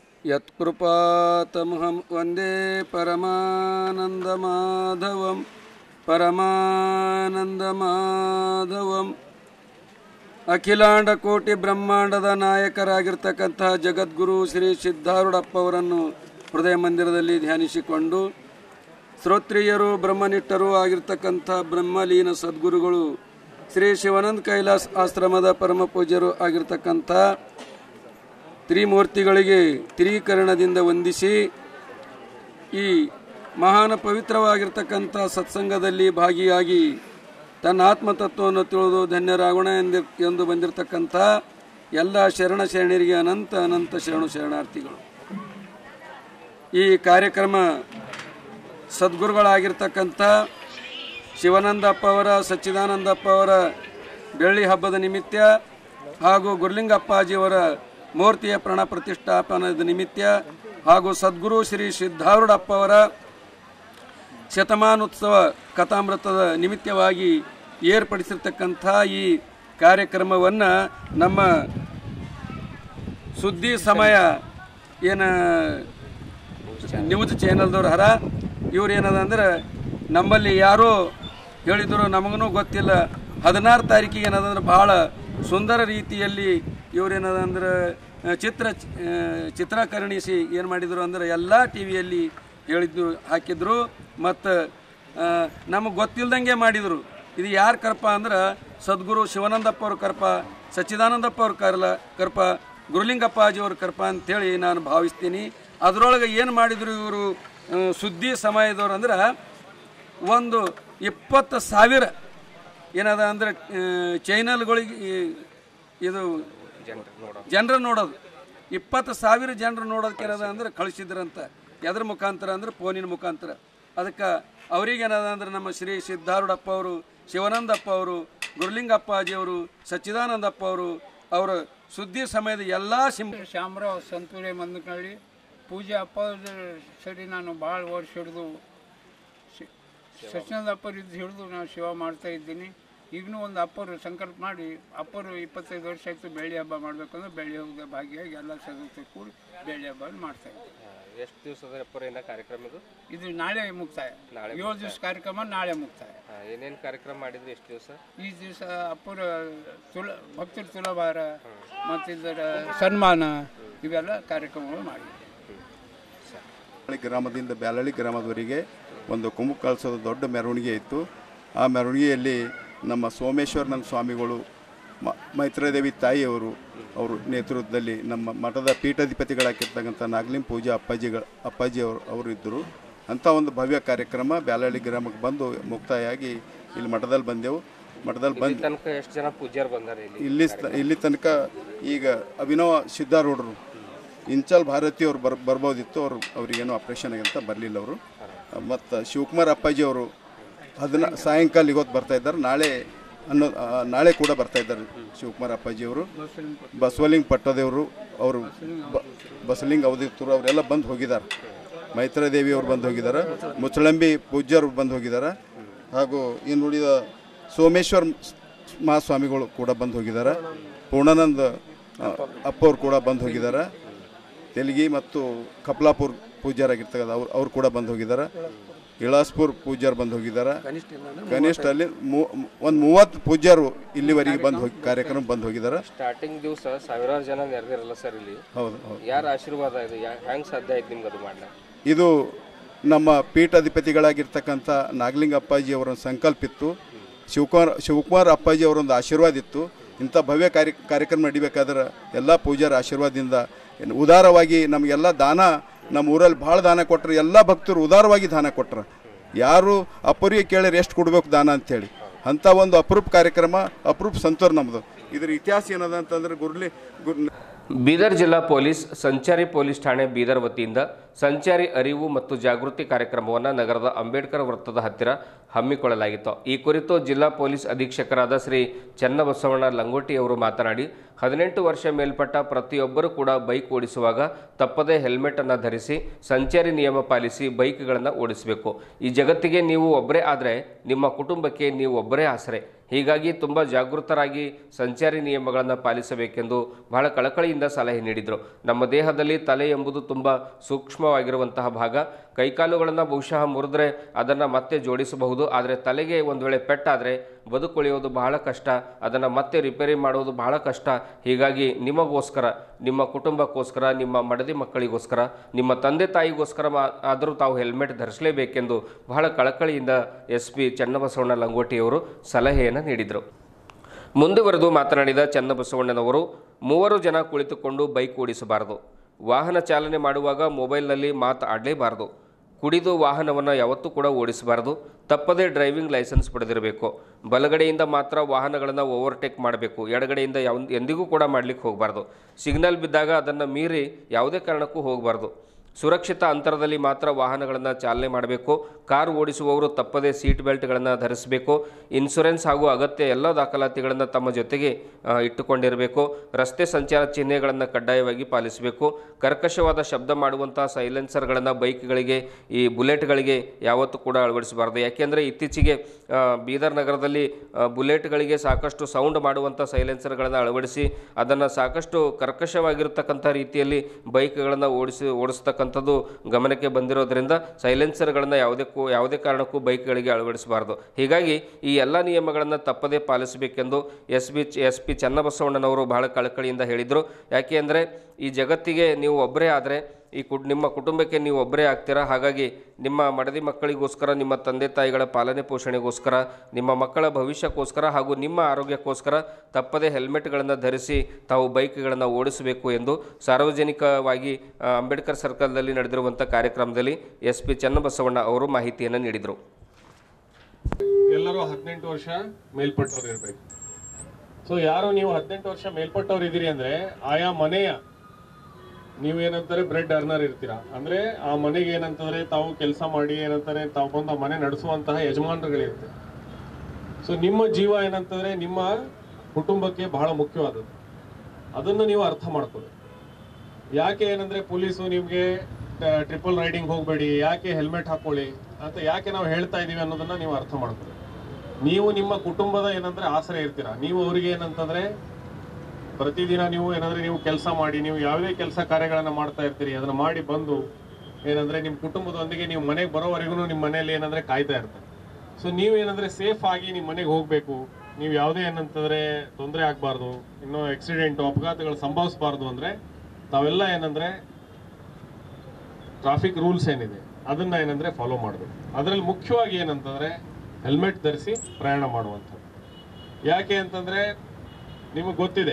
ಯತ್ಕೃಪಾತಮಹಂ ವಂದೇ ಪರಮಾನಂದಮಾಧವಂ ಪರಮಾನಂದಮಾಧವಂ ಅಖಿಲಾಂಡ ಕೋಟಿ ಬ್ರಹ್ಮಾಂಡದ ನಾಯಕರಾಗಿರ್ತಕ್ಕಂತಹ ಜಗದ್ಗುರು ಶ್ರೀ ಸಿದ್ಧಾರೂಢಪ್ಪ ಅವರನ್ನು ಹೃದಯ ಮಂದಿರದಲ್ಲಿ ಧ್ಯಾನಿಸಿಕೊಂಡು ಶ್ರೋತ್ರಿಯರು ಬ್ರಹ್ಮನಿಷ್ಠರು ಆಗಿರ್ತಕ್ಕಂಥ ಬ್ರಹ್ಮಲೀನ ಸದ್ಗುರುಗಳು ಶ್ರೀ ಶಿವಾನಂದ ಕೈಲಾಸ್ ಆಶ್ರಮದ ಪರಮ ಪೂಜ್ಯರು ಆಗಿರ್ತಕ್ಕಂಥ ತ್ರಿಮೂರ್ತಿಗಳಿಗೆ ತ್ರೀಕರಣದಿಂದ ವಂದಿಸಿ ಈ ಮಹಾನ ಪವಿತ್ರವಾಗಿರ್ತಕ್ಕಂಥ ಸತ್ಸಂಗದಲ್ಲಿ ಭಾಗಿಯಾಗಿ ತನ್ನ ಆತ್ಮತತ್ವವನ್ನು ತಿಳಿದು ಧನ್ಯರಾಗೋಣ ಎಂದು ಎಂದು ಬಂದಿರತಕ್ಕಂಥ ಎಲ್ಲ ಶರಣ ಶರಣರಿಗೆ ಅನಂತ ಅನಂತ ಶರಣು ಶರಣಾರ್ಥಿಗಳು ಈ ಕಾರ್ಯಕ್ರಮ ಸದ್ಗುರುಗಳಾಗಿರ್ತಕ್ಕಂಥ ಶಿವಾನಂದಪ್ಪ ಅವರ ಸಚ್ಚಿದಾನಂದಪ್ಪ ಅವರ ಬೆಳ್ಳಿ ಹಬ್ಬದ ನಿಮಿತ್ತ ಹಾಗೂ ಗುರುಲಿಂಗಪ್ಪಾಜಿಯವರ ಮೂರ್ತಿಯ ಪ್ರಾಣ ಪ್ರತಿಷ್ಠಾಪನದ ನಿಮಿತ್ತ ಹಾಗೂ ಸದ್ಗುರು ಶ್ರೀ ಸಿದ್ಧಾರೂಢಪ್ಪ ಅವರ ಶತಮಾನೋತ್ಸವ ಕಥಾಮೃತದ ನಿಮಿತ್ತವಾಗಿ ಏರ್ಪಡಿಸಿರ್ತಕ್ಕಂಥ ಈ ಕಾರ್ಯಕ್ರಮವನ್ನು ನಮ್ಮ ಸುದ್ದಿ ಸಮಯ ಏನು ನ್ಯೂಸ್ ಚಾನಲ್ದವ್ರು ಹರ ಇವ್ರು ಏನದ ಅಂದ್ರೆ ನಮ್ಮಲ್ಲಿ ಯಾರೋ ಹೇಳಿದ್ರು ನಮಗೂ ಗೊತ್ತಿಲ್ಲ ಹದಿನಾರು ತಾರೀಕಿಗೆ ಏನದಂದ್ರೆ ಭಾಳ ಸುಂದರ ರೀತಿಯಲ್ಲಿ ಇವ್ರು ಏನದ ಅಂದ್ರೆ ಆ, ಚಿತ್ರ ಆ, ಚಿತ್ರೀಕರಣಿಸಿ ಏನು ಮಾಡಿದರು ಅಂದ್ರೆ ಎಲ್ಲ ಟಿ ವಿಯಲ್ಲಿ ಹೇಳಿದ್ದು ಹಾಕಿದ್ರು ಮತ್ತು ನಮಗೆ ಗೊತ್ತಿಲ್ದಂಗೆ ಮಾಡಿದರು ಇದು ಯಾರ ಕರ್ಪ ಅಂದ್ರೆ ಸದ್ಗುರು ಶಿವಾನಂದಪ್ಪ ಅವ್ರ ಕರ್ಪ ಸಚ್ಚಿದಾನಂದಪ್ಪ ಅವ್ರ ಕರ್ಲ ಕರ್ಪ ಗುರುಲಿಂಗಪ್ಪಾಜಿಯವ್ರ ಕರ್ಪ ಅಂತೇಳಿ ನಾನು ಭಾವಿಸ್ತೀನಿ ಅದರೊಳಗೆ ಏನು ಮಾಡಿದರು ಇವರು ಸುದ್ದಿ ಸಮಯದವ್ರು ಅಂದ್ರೆ ಒಂದು ಇಪ್ಪತ್ತು ಸಾವಿರ ಏನದ ಅಂದ್ರೆ ಚೈನಲ್ಗಳಿಗೆ ಇದು ಜನರು ನೋಡೋದು ಇಪ್ಪತ್ತು ಸಾವಿರ ಜನರು ನೋಡೋದಕ್ಕೆ ಏನದ ಅಂದ್ರೆ ಕಳಿಸಿದ್ರಂತ ಎದ್ರ ಮುಖಾಂತರ ಅಂದ್ರೆ ಫೋನಿನ ಮುಖಾಂತರ ಅದಕ್ಕೆ ಅವ್ರಿಗೆ ಏನದ ಅಂದ್ರೆ ನಮ್ಮ ಶ್ರೀ ಸಿದ್ಧಾರೂಢಪ್ಪ ಅವರು ಶಿವಾನಂದಪ್ಪ ಅವರು ಗುರುಲಿಂಗಪ್ಪಾಜಿಯವರು ಸಚ್ಚಿದಾನಂದಪ್ಪ ಅವರು ಅವರ ಸುದ್ದಿ ಸಮಯದ ಎಲ್ಲ ಸಿಂ ಶಾಮರಾವ್ ಸಂತೂರೆ ಮಂದಕಳ್ಳಿ ಪೂಜೆ ಅಪ್ಪ ಸರಿ ನಾನು ಭಾಳ ವರ್ಷ ಹಿಡಿದು ಸತ್ಯನಾಥ ಅಪ್ಪರಿದ್ದು ಹಿಡಿದು ನಾನು ಸೇವಾ ಮಾಡ್ತಾ ಇದ್ದೀನಿ ಈಗಲೂ ಒಂದು ಅಪ್ಪರು ಸಂಕಲ್ಪ ಮಾಡಿ ಅಪ್ಪರು ಇಪ್ಪತ್ತೈದು ವರ್ಷ ಆಯಿತು ಬೆಳ್ಳಿ ಹಬ್ಬ ಮಾಡಬೇಕಂದ್ರೆ ಬೆಳ್ಳಿ ಹಬ್ಬದ ಭಾಗಿಯಾಗಿ ಎಲ್ಲ ಸದಸ್ಯರು ಕೂಡಿ ಬೆಳ್ಳಿ ಹಬ್ಬ ಮಾಡ್ತಾ ಇದ್ದೀವಿ ಎಷ್ಟು ದಿವಸದ ಅಪ್ಪರೇನ ಕಾರ್ಯಕ್ರಮ ಇದು ಇದು ನಾಳೆ ಮುಕ್ತಾಯ ನಾಳೆ ಏಳು ದಿವಸ ಕಾರ್ಯಕ್ರಮ ನಾಳೆ ಮುಕ್ತಾಯ ಏನೇನು ಕಾರ್ಯಕ್ರಮ ಮಾಡಿದ್ರಿ ಎಷ್ಟು ದಿವಸ ಈ ದಿವಸ ಅಪ್ಪರ ತುಲ ಭಕ್ತರ ತುಲಭಾರ ಮತ್ತು ಇದರ ಸನ್ಮಾನ ಇವೆಲ್ಲ ಕಾರ್ಯಕ್ರಮಗಳು ಮಾಡಿದ್ದೀವಿ ಬ್ಯಾಲಳ್ಳಿ ಗ್ರಾಮದಿಂದ ಬ್ಯಾಲಳ್ಳಿ ಗ್ರಾಮದವರೆಗೆ ಒಂದು ಕುಂಭ ಕಳಿಸೋದು ದೊಡ್ಡ ಮೆರವಣಿಗೆ ಇತ್ತು ಆ ಮೆರವಣಿಗೆಯಲ್ಲಿ ನಮ್ಮ ಸೋಮೇಶ್ವರನಂದ ಸ್ವಾಮಿಗಳು ಮ ಮೈತ್ರಾದೇವಿ ತಾಯಿಯವರು ಅವರು ನೇತೃತ್ವದಲ್ಲಿ ನಮ್ಮ ಮಠದ ಪೀಠಾಧಿಪತಿಗಳಾಗಿರ್ತಕ್ಕಂಥ ನಾಗಲಿಂ ಪೂಜಾ ಅಪ್ಪಾಜಿಗಳ ಅಪ್ಪಾಜಿ ಅವರು ಅವರು ಇದ್ದರು ಅಂಥ ಒಂದು ಭವ್ಯ ಕಾರ್ಯಕ್ರಮ ಬ್ಯಾಲಳ್ಳಿ ಗ್ರಾಮಕ್ಕೆ ಬಂದು ಮುಕ್ತಾಯಾಗಿ ಇಲ್ಲಿ ಮಠದಲ್ಲಿ ಬಂದೆವು ಮಠದಲ್ಲಿ ಇಲ್ಲಿ ಬಂದು ತನಕ ಎಷ್ಟು ಜನ ಪೂಜ್ಯರು ಬಂದಾರ ಇಲ್ಲಿ ಇಲ್ಲಿ ಸ- ಇಲ್ಲಿ ತನಕ ಈಗ ಅಭಿನವ ಸಿದ್ಧಾರೂಢರು ಇಂಚಲ್ ಭಾರತಿ ಅವ್ರು ಬರ್ ಬರ್ಬೋದಿತ್ತು ಅವರು ಅವರಿಗೇನು ಆಪ್ರೇಷನ್ ಆಗಿಂತ ಬರಲಿಲ್ಲ ಅವರು ಮತ್ತು ಶಿವಕುಮಾರ್ ಅಪ್ಪಾಜಿ ಅವರು ಅದನ್ನ ಸಾಯಂಕಾಲ ಇವತ್ತು ಬರ್ತಾ ಇದ್ದಾರೆ ನಾಳೆ ಅನ್ನೋ ಆ, ನಾಳೆ ಕೂಡ ಬರ್ತಾ ಇದ್ದಾರೆ ಶಿವಕುಮಾರ್ ಅಪ್ಪಾಜಿ ಅವರು ಬಸವಲಿಂಗ ಪಟ್ಟದೇವರು ಅವರು ಬ- ಬಸವಲಿಂಗ ಅವಧಿತರು ಅವರೆಲ್ಲ ಬಂದು ಹೋಗಿದ್ದಾರೆ ಮೈತ್ರಾದೇವಿ ಅವರು ಬಂದು ಹೋಗಿದ್ದಾರೆ ಮುಚ್ಚಳಂಬಿ ಪೂಜ್ಯರು ಬಂದು ಹೋಗಿದ್ದಾರೆ ಹಾಗೂ ಇನ್ನು ಉಳಿದ ಸೋಮೇಶ್ವರ್ ಮಹಾಸ್ವಾಮಿಗಳು ಕೂಡ ಬಂದು ಹೋಗಿದ್ದಾರೆ ಪೂರ್ಣಾನಂದ ಆ, ಅಪ್ಪ ಅವ್ರು ಕೂಡ ಬಂದು ಹೋಗಿದ್ದಾರೆ ತೆಲಗಿ ಮತ್ತು ಕಪ್ಲಾಪುರ್ ಪೂಜ್ಯರಾಗಿರ್ತಕ್ಕಂಥ ಅವ್ರು ಅವ್ರು ಕೂಡ ಬಂದು ಹೋಗಿದ್ದಾರೆ ಇಳಾಸ್ಪುರ್ ಪೂಜ್ಯರು ಬಂದು ಹೋಗಿದ್ದಾರೆ ಕನಿಷ್ಠ ಅಲ್ಲಿ ಒಂದು ಮೂವತ್ತು ಪೂಜ್ಯರು ಇಲ್ಲಿವರೆಗೆ ಬಂದು ಹೋಗಿ ಕಾರ್ಯಕ್ರಮ ಬಂದು ಹೋಗಿದ್ದಾರೆ ಸ್ಟಾರ್ಟಿಂಗ್ ದಿವಸ ಸಾವಿರಾರು ಜನ ನೆರೆದಿರಲ್ಲ ಸರ್ ಇಲ್ಲಿ ಹೌದು ಹೌದು ಯಾರ ಆಶೀರ್ವಾದ ಇದು ಹೆಂಗೆ ಸಾಧ್ಯ ಆಯ್ತು ನಿಮ್ಗೆ ಅದು ಮಾಡ್ಲಿಕ್ಕೆ ಇದು ನಮ್ಮ ಪೀಠಾಧಿಪತಿಗಳಾಗಿರ್ತಕ್ಕಂಥ ನಾಗಲಿಂಗ ಅಪ್ಪಾಜಿ ಅವರ ಸಂಕಲ್ಪ ಇತ್ತು ಶಿವಕುಮಾರ್ ಶಿವಕುಮಾರ್ ಅಪ್ಪಾಜಿ ಅವರೊಂದು ಆಶೀರ್ವಾದ ಇತ್ತು ಇಂಥ ಭವ್ಯ ಕಾರ್ಯ ಕಾರ್ಯಕ್ರಮ ನಡಿಬೇಕಾದ್ರೆ ಎಲ್ಲ ಪೂಜಾರ ಆಶೀರ್ವಾದದಿಂದ ಏನು ಉದಾರವಾಗಿ ನಮಗೆಲ್ಲ ದಾನ ನಮ್ಮ ಊರಲ್ಲಿ ಭಾಳ ದಾನ ಕೊಟ್ಟರು ಎಲ್ಲ ಭಕ್ತರು ಉದಾರವಾಗಿ ದಾನ ಕೊಟ್ಟರು ಯಾರು ಅಪ್ಪರಿಗೆ ಕೇಳಿದ್ರೆ ಎಷ್ಟು ಕೊಡ್ಬೇಕು ದಾನ ಅಂಥೇಳಿ ಅಂಥ ಒಂದು ಅಪರೂಪ ಕಾರ್ಯಕ್ರಮ ಅಪರೂಪ ಸಂತೋರ್ ನಮ್ಮದು ಇದ್ರ ಇತಿಹಾಸ ಏನದ ಅಂತಂದ್ರೆ ಗುರ್ಲಿ ಗುರ್ ಬೀದರ್ ಜಿಲ್ಲಾ ಪೊಲೀಸ್ ಸಂಚಾರಿ ಪೊಲೀಸ್ ಠಾಣೆ ಬೀದರ್ ವತಿಯಿಂದ ಸಂಚಾರಿ ಅರಿವು ಮತ್ತು ಜಾಗೃತಿ ಕಾರ್ಯಕ್ರಮವನ್ನು ನಗರದ ಅಂಬೇಡ್ಕರ್ ವೃತ್ತದ ಹತ್ತಿರ ಹಮ್ಮಿಕೊಳ್ಳಲಾಗಿತ್ತು ಈ ಕುರಿತು ಜಿಲ್ಲಾ ಪೊಲೀಸ್ ಅಧೀಕ್ಷಕರಾದ ಶ್ರೀ ಚನ್ನಬಸವಣ್ಣ ಲಂಗೋಟಿ ಅವರು ಮಾತನಾಡಿ ಹದಿನೆಂಟು ವರ್ಷ ಮೇಲ್ಪಟ್ಟ ಪ್ರತಿಯೊಬ್ಬರೂ ಕೂಡ ಬೈಕ್ ಓಡಿಸುವಾಗ ತಪ್ಪದೇ ಹೆಲ್ಮೆಟ್ ಅನ್ನು ಧರಿಸಿ ಸಂಚಾರಿ ನಿಯಮ ಪಾಲಿಸಿ ಬೈಕ್ಗಳನ್ನು ಓಡಿಸಬೇಕು ಈ ಜಗತ್ತಿಗೆ ನೀವು ಒಬ್ಬರೇ ಆದರೆ ನಿಮ್ಮ ಕುಟುಂಬಕ್ಕೆ ನೀವು ಒಬ್ಬರೇ ಆಸರೆ ಹೀಗಾಗಿ ತುಂಬ ಜಾಗೃತರಾಗಿ ಸಂಚಾರಿ ನಿಯಮಗಳನ್ನು ಪಾಲಿಸಬೇಕೆಂದು ಬಹಳ ಕಳಕಳಿಯಿಂದ ಸಲಹೆ ನೀಡಿದರು ನಮ್ಮ ದೇಹದಲ್ಲಿ ತಲೆ ಎಂಬುದು ತುಂಬ ಸೂಕ್ಷ್ಮ ಸೂಕ್ಷ್ಮವಾಗಿರುವಂತಹ ಭಾಗ ಕೈಕಾಲುಗಳನ್ನು ಬಹುಶಃ ಮುರಿದ್ರೆ ಅದನ್ನು ಮತ್ತೆ ಜೋಡಿಸಬಹುದು ಆದರೆ ತಲೆಗೆ ಒಂದು ವೇಳೆ ಪೆಟ್ಟಾದರೆ ಬದುಕುಳಿಯೋದು ಬಹಳ ಕಷ್ಟ ಅದನ್ನು ಮತ್ತೆ ರಿಪೇರಿ ಮಾಡುವುದು ಬಹಳ ಕಷ್ಟ ಹೀಗಾಗಿ ನಿಮಗೋಸ್ಕರ ನಿಮ್ಮ ಕುಟುಂಬಕ್ಕೋಸ್ಕರ ನಿಮ್ಮ ಮಡದಿ ಮಕ್ಕಳಿಗೋಸ್ಕರ ನಿಮ್ಮ ತಂದೆ ತಾಯಿಗೋಸ್ಕರ ಮಾ- ಆದರೂ ತಾವು ಹೆಲ್ಮೆಟ್ ಧರಿಸಲೇಬೇಕೆಂದು ಬಹಳ ಕಳಕಳಿಯಿಂದ ಎಸ್ ಪಿ ಚನ್ನಬಸವಣ್ಣ ಲಂಗೋಟಿಯವರು ಸಲಹೆಯನ್ನು ನೀಡಿದರು ಮುಂದುವರೆದು ಮಾತನಾಡಿದ ಚನ್ನಬಸವಣ್ಣನವರು ಮೂವರು ಜನ ಕುಳಿತುಕೊಂಡು ಬೈಕ್ ಓಡಿಸಬಾರದು ವಾಹನ ಚಾಲನೆ ಮಾಡುವಾಗ ಮೊಬೈಲ್ನಲ್ಲಿ ಮಾತಾಡಲೇಬಾರದು ಕುಡಿದು ವಾಹನವನ್ನು ಯಾವತ್ತೂ ಕೂಡ ಓಡಿಸಬಾರದು ತಪ್ಪದೇ ಡ್ರೈವಿಂಗ್ ಲೈಸೆನ್ಸ್ ಪಡೆದಿರಬೇಕು ಬಲಗಡೆಯಿಂದ ಮಾತ್ರ ವಾಹನಗಳನ್ನು ಓವರ್ಟೇಕ್ ಮಾಡಬೇಕು ಎಡಗಡೆಯಿಂದ ಯಾವ ಎಂದಿಗೂ ಕೂಡ ಮಾಡಲಿಕ್ಕೆ ಹೋಗಬಾರ್ದು ಸಿಗ್ನಲ್ ಬಿದ್ದಾಗ ಅದನ್ನು ಮೀರಿ ಯಾವುದೇ ಕಾರಣಕ್ಕೂ ಹೋಗಬಾರ್ದು ಸುರಕ್ಷಿತ ಅಂತರದಲ್ಲಿ ಮಾತ್ರ ವಾಹನಗಳನ್ನು ಚಾಲನೆ ಮಾಡಬೇಕು ಕಾರು ಓಡಿಸುವವರು ತಪ್ಪದೇ ಸೀಟ್ ಬೆಲ್ಟ್ಗಳನ್ನು ಧರಿಸಬೇಕು ಇನ್ಶೂರೆನ್ಸ್ ಹಾಗೂ ಅಗತ್ಯ ಎಲ್ಲ ದಾಖಲಾತಿಗಳನ್ನು ತಮ್ಮ ಜೊತೆಗೆ ಆ, ಇಟ್ಟುಕೊಂಡಿರಬೇಕು ರಸ್ತೆ ಸಂಚಾರ ಚಿಹ್ನೆಗಳನ್ನು ಕಡ್ಡಾಯವಾಗಿ ಪಾಲಿಸಬೇಕು ಕರ್ಕಶವಾದ ಶಬ್ದ ಮಾಡುವಂಥ ಸೈಲೆನ್ಸರ್ಗಳನ್ನು ಬೈಕ್ಗಳಿಗೆ ಈ ಬುಲೆಟ್ಗಳಿಗೆ ಯಾವತ್ತೂ ಕೂಡ ಅಳವಡಿಸಬಾರ್ದು ಯಾಕೆಂದರೆ ಇತ್ತೀಚೆಗೆ ಆ, ಬೀದರ್ ನಗರದಲ್ಲಿ ಆ, ಬುಲೆಟ್ಗಳಿಗೆ ಸಾಕಷ್ಟು ಸೌಂಡ್ ಮಾಡುವಂಥ ಸೈಲೆನ್ಸರ್ಗಳನ್ನು ಅಳವಡಿಸಿ ಅದನ್ನು ಸಾಕಷ್ಟು ಕರ್ಕಶವಾಗಿರತಕ್ಕಂಥ ರೀತಿಯಲ್ಲಿ ಬೈಕ್ಗಳನ್ನು ಓಡಿಸಿ ಓಡಿಸ್ತಕ್ಕಂಥದ್ದು ಗಮನಕ್ಕೆ ಬಂದಿರೋದ್ರಿಂದ ಸೈಲೆನ್ಸರ್ಗಳನ್ನು ಯಾವುದೇ ಕೂ- ಯಾವುದೇ ಕಾರಣಕ್ಕೂ ಬೈಕ್ಗಳಿಗೆ ಅಳವಡಿಸಬಾರ್ದು ಹೀಗಾಗಿ ಈ ಎಲ್ಲ ನಿಯಮಗಳನ್ನು ತಪ್ಪದೇ ಪಾಲಿಸಬೇಕೆಂದು ಎಸ್ ಬಿ ಎಸ್ ಪಿ ಚನ್ನಬಸವಣ್ಣನವರು ಬಹಳ ಕಳಕಳಿಯಿಂದ ಹೇಳಿದರು ಯಾಕೆ ಅಂದರೆ ಈ ಜಗತ್ತಿಗೆ ನೀವು ಒಬ್ಬರೇ ಆದರೆ ಈ ಕುಟ್ ನಿಮ್ಮ ಕುಟುಂಬಕ್ಕೆ ನೀವು ಒಬ್ಬರೇ ಆಗ್ತೀರಾ ಹಾಗಾಗಿ ನಿಮ್ಮ ಮಡದಿ ಮಕ್ಕಳಿಗೋಸ್ಕರ ನಿಮ್ಮ ತಂದೆ ತಾಯಿಗಳ ಪಾಲನೆ ಪೋಷಣೆಗೋಸ್ಕರ ನಿಮ್ಮ ಮಕ್ಕಳ ಭವಿಷ್ಯಕ್ಕೋಸ್ಕರ ಹಾಗೂ ನಿಮ್ಮ ಆರೋಗ್ಯಕ್ಕೋಸ್ಕರ ತಪ್ಪದೇ ಹೆಲ್ಮೆಟ್ಗಳನ್ನು ಧರಿಸಿ ತಾವು ಬೈಕ್ಗಳನ್ನು ಓಡಿಸಬೇಕು ಎಂದು ಸಾರ್ವಜನಿಕವಾಗಿ ಆ, ಅಂಬೇಡ್ಕರ್ ಸರ್ಕಲ್ನಲ್ಲಿ ನಡೆದಿರುವಂಥ ಕಾರ್ಯಕ್ರಮದಲ್ಲಿ ಎಸ್ ಪಿ ಚನ್ನಬಸವಣ್ಣ ಅವರು ಮಾಹಿತಿಯನ್ನು ನೀಡಿದರು ಎಲ್ಲರೂ ಹದಿನೆಂಟು ವರ್ಷ ಮೇಲ್ಪಟ್ಟವ್ರು ಇರಬೇಕು ಸೊ ಯಾರು ನೀವು ಹದಿನೆಂಟು ವರ್ಷ ಮೇಲ್ಪಟ್ಟವ್ರು ಇದ್ದೀರಿ ಅಂದ್ರೆ ಆಯಾ ಮನೆಯ ನೀವು ಏನಂತಾರೆ ಬ್ರೆಡ್ ಅರ್ನರ್ ಇರ್ತೀರಾ ಅಂದ್ರೆ ಆ ಮನೆಗೆ ಏನಂತಂದ್ರೆ ತಾವು ಕೆಲಸ ಮಾಡಿ ಏನಂತಾರೆ ತಾವು ಬಂದು ಆ ಮನೆ ನಡೆಸುವಂತಹ ಯಜಮಾನರುಗಳಿರ್ತಾರೆ ಸೊ ನಿಮ್ಮ ಜೀವ ಏನಂತಂದ್ರೆ ನಿಮ್ಮ ಕುಟುಂಬಕ್ಕೆ ಬಹಳ ಮುಖ್ಯವಾದದ್ದು ಅದನ್ನು ನೀವು ಅರ್ಥ ಮಾಡ್ಕೊಳ್ಳಿ ಯಾಕೆ ಏನಂದ್ರೆ ಪೊಲೀಸು ನಿಮ್ಗೆ ಟ್ರಿಪಲ್ ರೈಡಿಂಗ್ ಹೋಗಬೇಡಿ ಯಾಕೆ ಹೆಲ್ಮೆಟ್ ಹಾಕೊಳ್ಳಿ ಅಂತ ಯಾಕೆ ನಾವು ಹೇಳ್ತಾ ಇದೀವಿ ಅನ್ನೋದನ್ನ ನೀವು ಅರ್ಥ ಮಾಡ್ಕೊಳ್ಳಿ ನೀವು ನಿಮ್ಮ ಕುಟುಂಬದ ಏನಂದ್ರೆ ಆಸರೆ ಇರ್ತೀರಾ ನೀವು ಅವರಿಗೆ ಏನಂತಂದ್ರೆ ಪ್ರತಿದಿನ ನೀವು ಏನಂದ್ರೆ ನೀವು ಕೆಲಸ ಮಾಡಿ ನೀವು ಯಾವುದೇ ಕೆಲಸ ಕಾರ್ಯಗಳನ್ನ ಮಾಡ್ತಾ ಇರ್ತೀರಿ ಅದನ್ನ ಮಾಡಿ ಬಂದು ಏನಂದ್ರೆ ನಿಮ್ಮ ಕುಟುಂಬದೊಂದಿಗೆ ನೀವು ಮನೆಗೆ ಬರೋವರೆಗೂ ನಿಮ್ಮ ಮನೆಯಲ್ಲಿ ಏನಂದ್ರೆ ಕಾಯ್ತಾ ಇರ್ತಾರೆ ಸೊ ನೀವು ಏನಂದ್ರೆ ಸೇಫ್ ಆಗಿ ನಿಮ್ಮ ಮನೆಗೆ ಹೋಗ್ಬೇಕು ನೀವು ಯಾವುದೇ ಏನಂತಂದ್ರೆ ತೊಂದರೆ ಆಗಬಾರ್ದು ಇನ್ನೂ ಆಕ್ಸಿಡೆಂಟ್ ಅಪಘಾತಗಳು ಸಂಭವಿಸಬಾರ್ದು ಅಂದ್ರೆ ತಾವೆಲ್ಲ ಏನಂದ್ರೆ ಟ್ರಾಫಿಕ್ ರೂಲ್ಸ್ ಏನಿದೆ ಅದನ್ನ ಏನಂದ್ರೆ ಫಾಲೋ ಮಾಡಬೇಕು ಅದರಲ್ಲಿ ಮುಖ್ಯವಾಗಿ ಏನಂತಂದ್ರೆ ಹೆಲ್ಮೆಟ್ ಧರಿಸಿ ಪ್ರಯಾಣ ಮಾಡುವಂಥದ್ದು ಯಾಕೆ ಅಂತಂದ್ರೆ ನಿಮಗೆ ಗೊತ್ತಿದೆ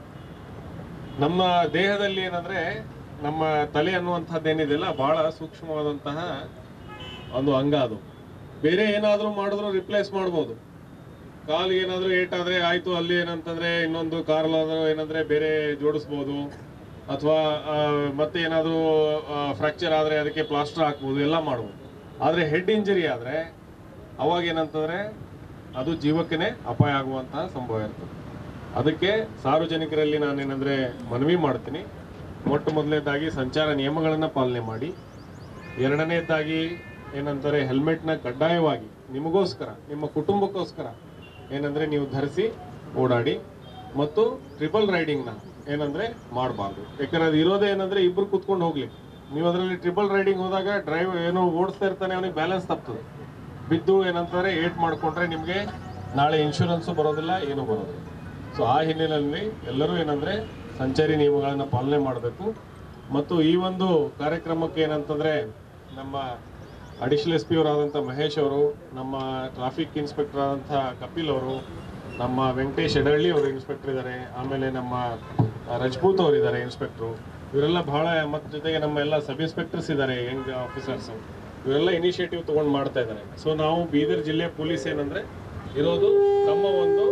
ನಮ್ಮ ದೇಹದಲ್ಲಿ ಏನಂದ್ರೆ ನಮ್ಮ ತಲೆ ಅನ್ನುವಂಥದ್ದು ಏನಿದೆಯಲ್ಲ ಬಹಳ ಸೂಕ್ಷ್ಮವಾದಂತಹ ಒಂದು ಅಂಗ ಅದು ಬೇರೆ ಏನಾದರೂ ಮಾಡಿದ್ರು ರಿಪ್ಲೇಸ್ ಮಾಡ್ಬೋದು ಕಾಲು ಏನಾದರೂ ಏಟಾದ್ರೆ ಆಯ್ತು ಅಲ್ಲಿ ಏನಂತಂದ್ರೆ ಇನ್ನೊಂದು ಕಾರಲ್ಲಾದ್ರೂ ಏನಂದ್ರೆ ಬೇರೆ ಜೋಡಿಸ್ಬೋದು ಅಥವಾ ಮತ್ತೆ ಏನಾದರೂ ಫ್ರಾಕ್ಚರ್ ಆದರೆ ಅದಕ್ಕೆ ಪ್ಲಾಸ್ಟರ್ ಹಾಕ್ಬೋದು ಎಲ್ಲ ಮಾಡ್ಬೋದು ಆದರೆ ಹೆಡ್ ಇಂಜರಿ ಆದರೆ ಅವಾಗ ಏನಂತಂದ್ರೆ ಅದು ಜೀವಕ್ಕೇ ಅಪಾಯ ಆಗುವಂತಹ ಸಂಭವ ಇರ್ತದೆ ಅದಕ್ಕೆ ಸಾರ್ವಜನಿಕರಲ್ಲಿ ನಾನೇನಂದ್ರೆ ಮನವಿ ಮಾಡ್ತೀನಿ ಮೊಟ್ಟ ಮೊದಲನೇದಾಗಿ ಸಂಚಾರ ನಿಯಮಗಳನ್ನು ಪಾಲನೆ ಮಾಡಿ ಎರಡನೇದಾಗಿ ಏನಂತಾರೆ ಹೆಲ್ಮೆಟ್ನ ಕಡ್ಡಾಯವಾಗಿ ನಿಮಗೋಸ್ಕರ ನಿಮ್ಮ ಕುಟುಂಬಕ್ಕೋಸ್ಕರ ಏನಂದ್ರೆ ನೀವು ಧರಿಸಿ ಓಡಾಡಿ ಮತ್ತು ಟ್ರಿಪಲ್ ರೈಡಿಂಗ್ನ ಏನಂದ್ರೆ ಮಾಡಬಾರ್ದು ಯಾಕಂದ್ರೆ ಅದು ಇರೋದೇ ಏನಂದ್ರೆ ಇಬ್ರು ಕುತ್ಕೊಂಡು ಹೋಗ್ಲಿ ನೀವು ಅದರಲ್ಲಿ ಟ್ರಿಪಲ್ ರೈಡಿಂಗ್ ಹೋದಾಗ ಡ್ರೈವ್ ಏನೋ ಓಡಿಸ್ತಾ ಇರ್ತಾನೆ ಅವನಿಗೆ ಬ್ಯಾಲೆನ್ಸ್ ತಪ್ತದೆ ಬಿದ್ದು ಏನಂತಾರೆ ಏಟ್ ಮಾಡ್ಕೊಂಡ್ರೆ ನಿಮಗೆ ನಾಳೆ ಇನ್ಶೂರೆನ್ಸು ಬರೋದಿಲ್ಲ ಏನೂ ಬರೋದಿಲ್ಲ ಸೊ ಆ ಹಿನ್ನೆಲೆಯಲ್ಲಿ ಎಲ್ಲರೂ ಏನಂದ್ರೆ ಸಂಚಾರಿ ನಿಯಮಗಳನ್ನು ಪಾಲನೆ ಮಾಡಬೇಕು ಮತ್ತು ಈ ಒಂದು ಕಾರ್ಯಕ್ರಮಕ್ಕೆ ಏನಂತಂದ್ರೆ ನಮ್ಮ ಅಡಿಷನಲ್ ಎಸ್ ಪಿ ಅವರಾದಂಥ ಮಹೇಶ್ ಅವರು ನಮ್ಮ ಟ್ರಾಫಿಕ್ ಇನ್ಸ್ಪೆಕ್ಟರ್ ಆದಂಥ ಕಪಿಲ್ ಅವರು ನಮ್ಮ ವೆಂಕಟೇಶ್ ಎಡಹಳ್ಳಿ ಅವರು ಇನ್ಸ್ಪೆಕ್ಟರ್ ಇದ್ದಾರೆ ಆಮೇಲೆ ನಮ್ಮ ಆ, ರಜಪೂತ್ ಅವರು ಇದ್ದಾರೆ ಇನ್ಸ್ಪೆಕ್ಟ್ರು ಇವರೆಲ್ಲ ಬಹಳ ಮತ್ತು ಜೊತೆಗೆ ನಮ್ಮ ಎಲ್ಲ ಸಬ್ ಇನ್ಸ್ಪೆಕ್ಟರ್ಸ್ ಇದ್ದಾರೆ ಯಂಗ್ ಆಫೀಸರ್ಸ್ ಇವರೆಲ್ಲ ಇನಿಷಿಯೇಟಿವ್ ತಗೊಂಡು ಮಾಡ್ತಾ ಇದ್ದಾರೆ ಸೊ ನಾವು ಬೀದರ್ ಜಿಲ್ಲೆ ಪೊಲೀಸ್ ಏನಂದ್ರೆ ಇರೋದು ತಮ್ಮ ಒಂದು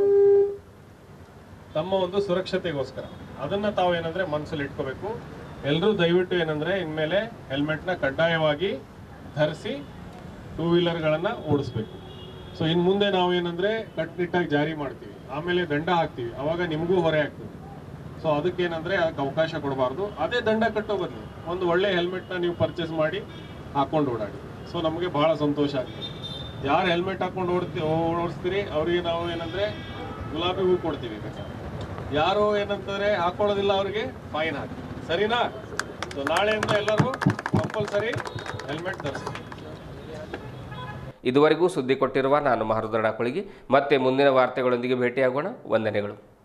ತಮ್ಮ ಒಂದು ಸುರಕ್ಷತೆಗೋಸ್ಕರ ಅದನ್ನ ತಾವು ಏನಂದ್ರೆ ಮನಸ್ಸಲ್ಲಿ ಇಟ್ಕೋಬೇಕು ಎಲ್ಲರೂ ದಯವಿಟ್ಟು ಏನಂದ್ರೆ ಇನ್ಮೇಲೆ ಹೆಲ್ಮೆಟ್ನ ಕಡ್ಡಾಯವಾಗಿ ಧರಿಸಿ ಟೂ ವೀಲರ್ಗಳನ್ನ ಓಡಿಸ್ಬೇಕು ಸೊ ಇನ್ನು ಮುಂದೆ ನಾವು ಏನಂದ್ರೆ ಕಟ್ಟುನಿಟ್ಟಾಗಿ ಜಾರಿ ಮಾಡ್ತೀವಿ ಆಮೇಲೆ ದಂಡ ಹಾಕ್ತೀವಿ ಅವಾಗ ನಿಮಗೂ ಹೊರೆ ಆಗ್ತದೆ ಸೊ ಅದಕ್ಕೆ ಏನಂದ್ರೆ ಅದಕ್ಕೆ ಅವಕಾಶ ಕೊಡಬಾರ್ದು ಅದೇ ದಂಡ ಕಟ್ಟೋ ಬದಲು ಒಂದು ಒಳ್ಳೆ ಹೆಲ್ಮೆಟ್ನ ನೀವು ಪರ್ಚೇಸ್ ಮಾಡಿ ಹಾಕೊಂಡು ಓಡಾಡಿ ಸೊ ನಮಗೆ ಬಹಳ ಸಂತೋಷ ಆಗ್ತದೆ ಯಾರು ಹೆಲ್ಮೆಟ್ ಹಾಕೊಂಡು ಓಡ್ತಿ ಓಡಿಸ್ತೀರಿ ಅವ್ರಿಗೆ ನಾವು ಏನಂದ್ರೆ ಗುಲಾಬಿ ಹೂ ಕೊಡ್ತೀವಿ ಬೇಕಾದ್ರೆ ಯಾರು ಏನಂತಾರೆ ಹಾಕೊಳ್ಳೋದಿಲ್ಲ ಅವ್ರಿಗೆ ಫೈನ್ ಹಾಕಿ ಸರಿನಾ ಸೊ ನಾಳೆಯಿಂದ ಎಲ್ಲರೂ ಕಂಪಲ್ಸರಿ ಹೆಲ್ಮೆಟ್ ಧರಿಸಿ ಇದುವರೆಗೂ ಸುದ್ದಿ ಕೊಟ್ಟಿರುವ ನಾನು ಮಹರುದ್ರ ಡಾಕುಳಿಗಿ ಮತ್ತೆ ಮುಂದಿನ ವಾರ್ತೆಗಳೊಂದಿಗೆ ಭೇಟಿಯಾಗೋಣ ವಂದನೆಗಳು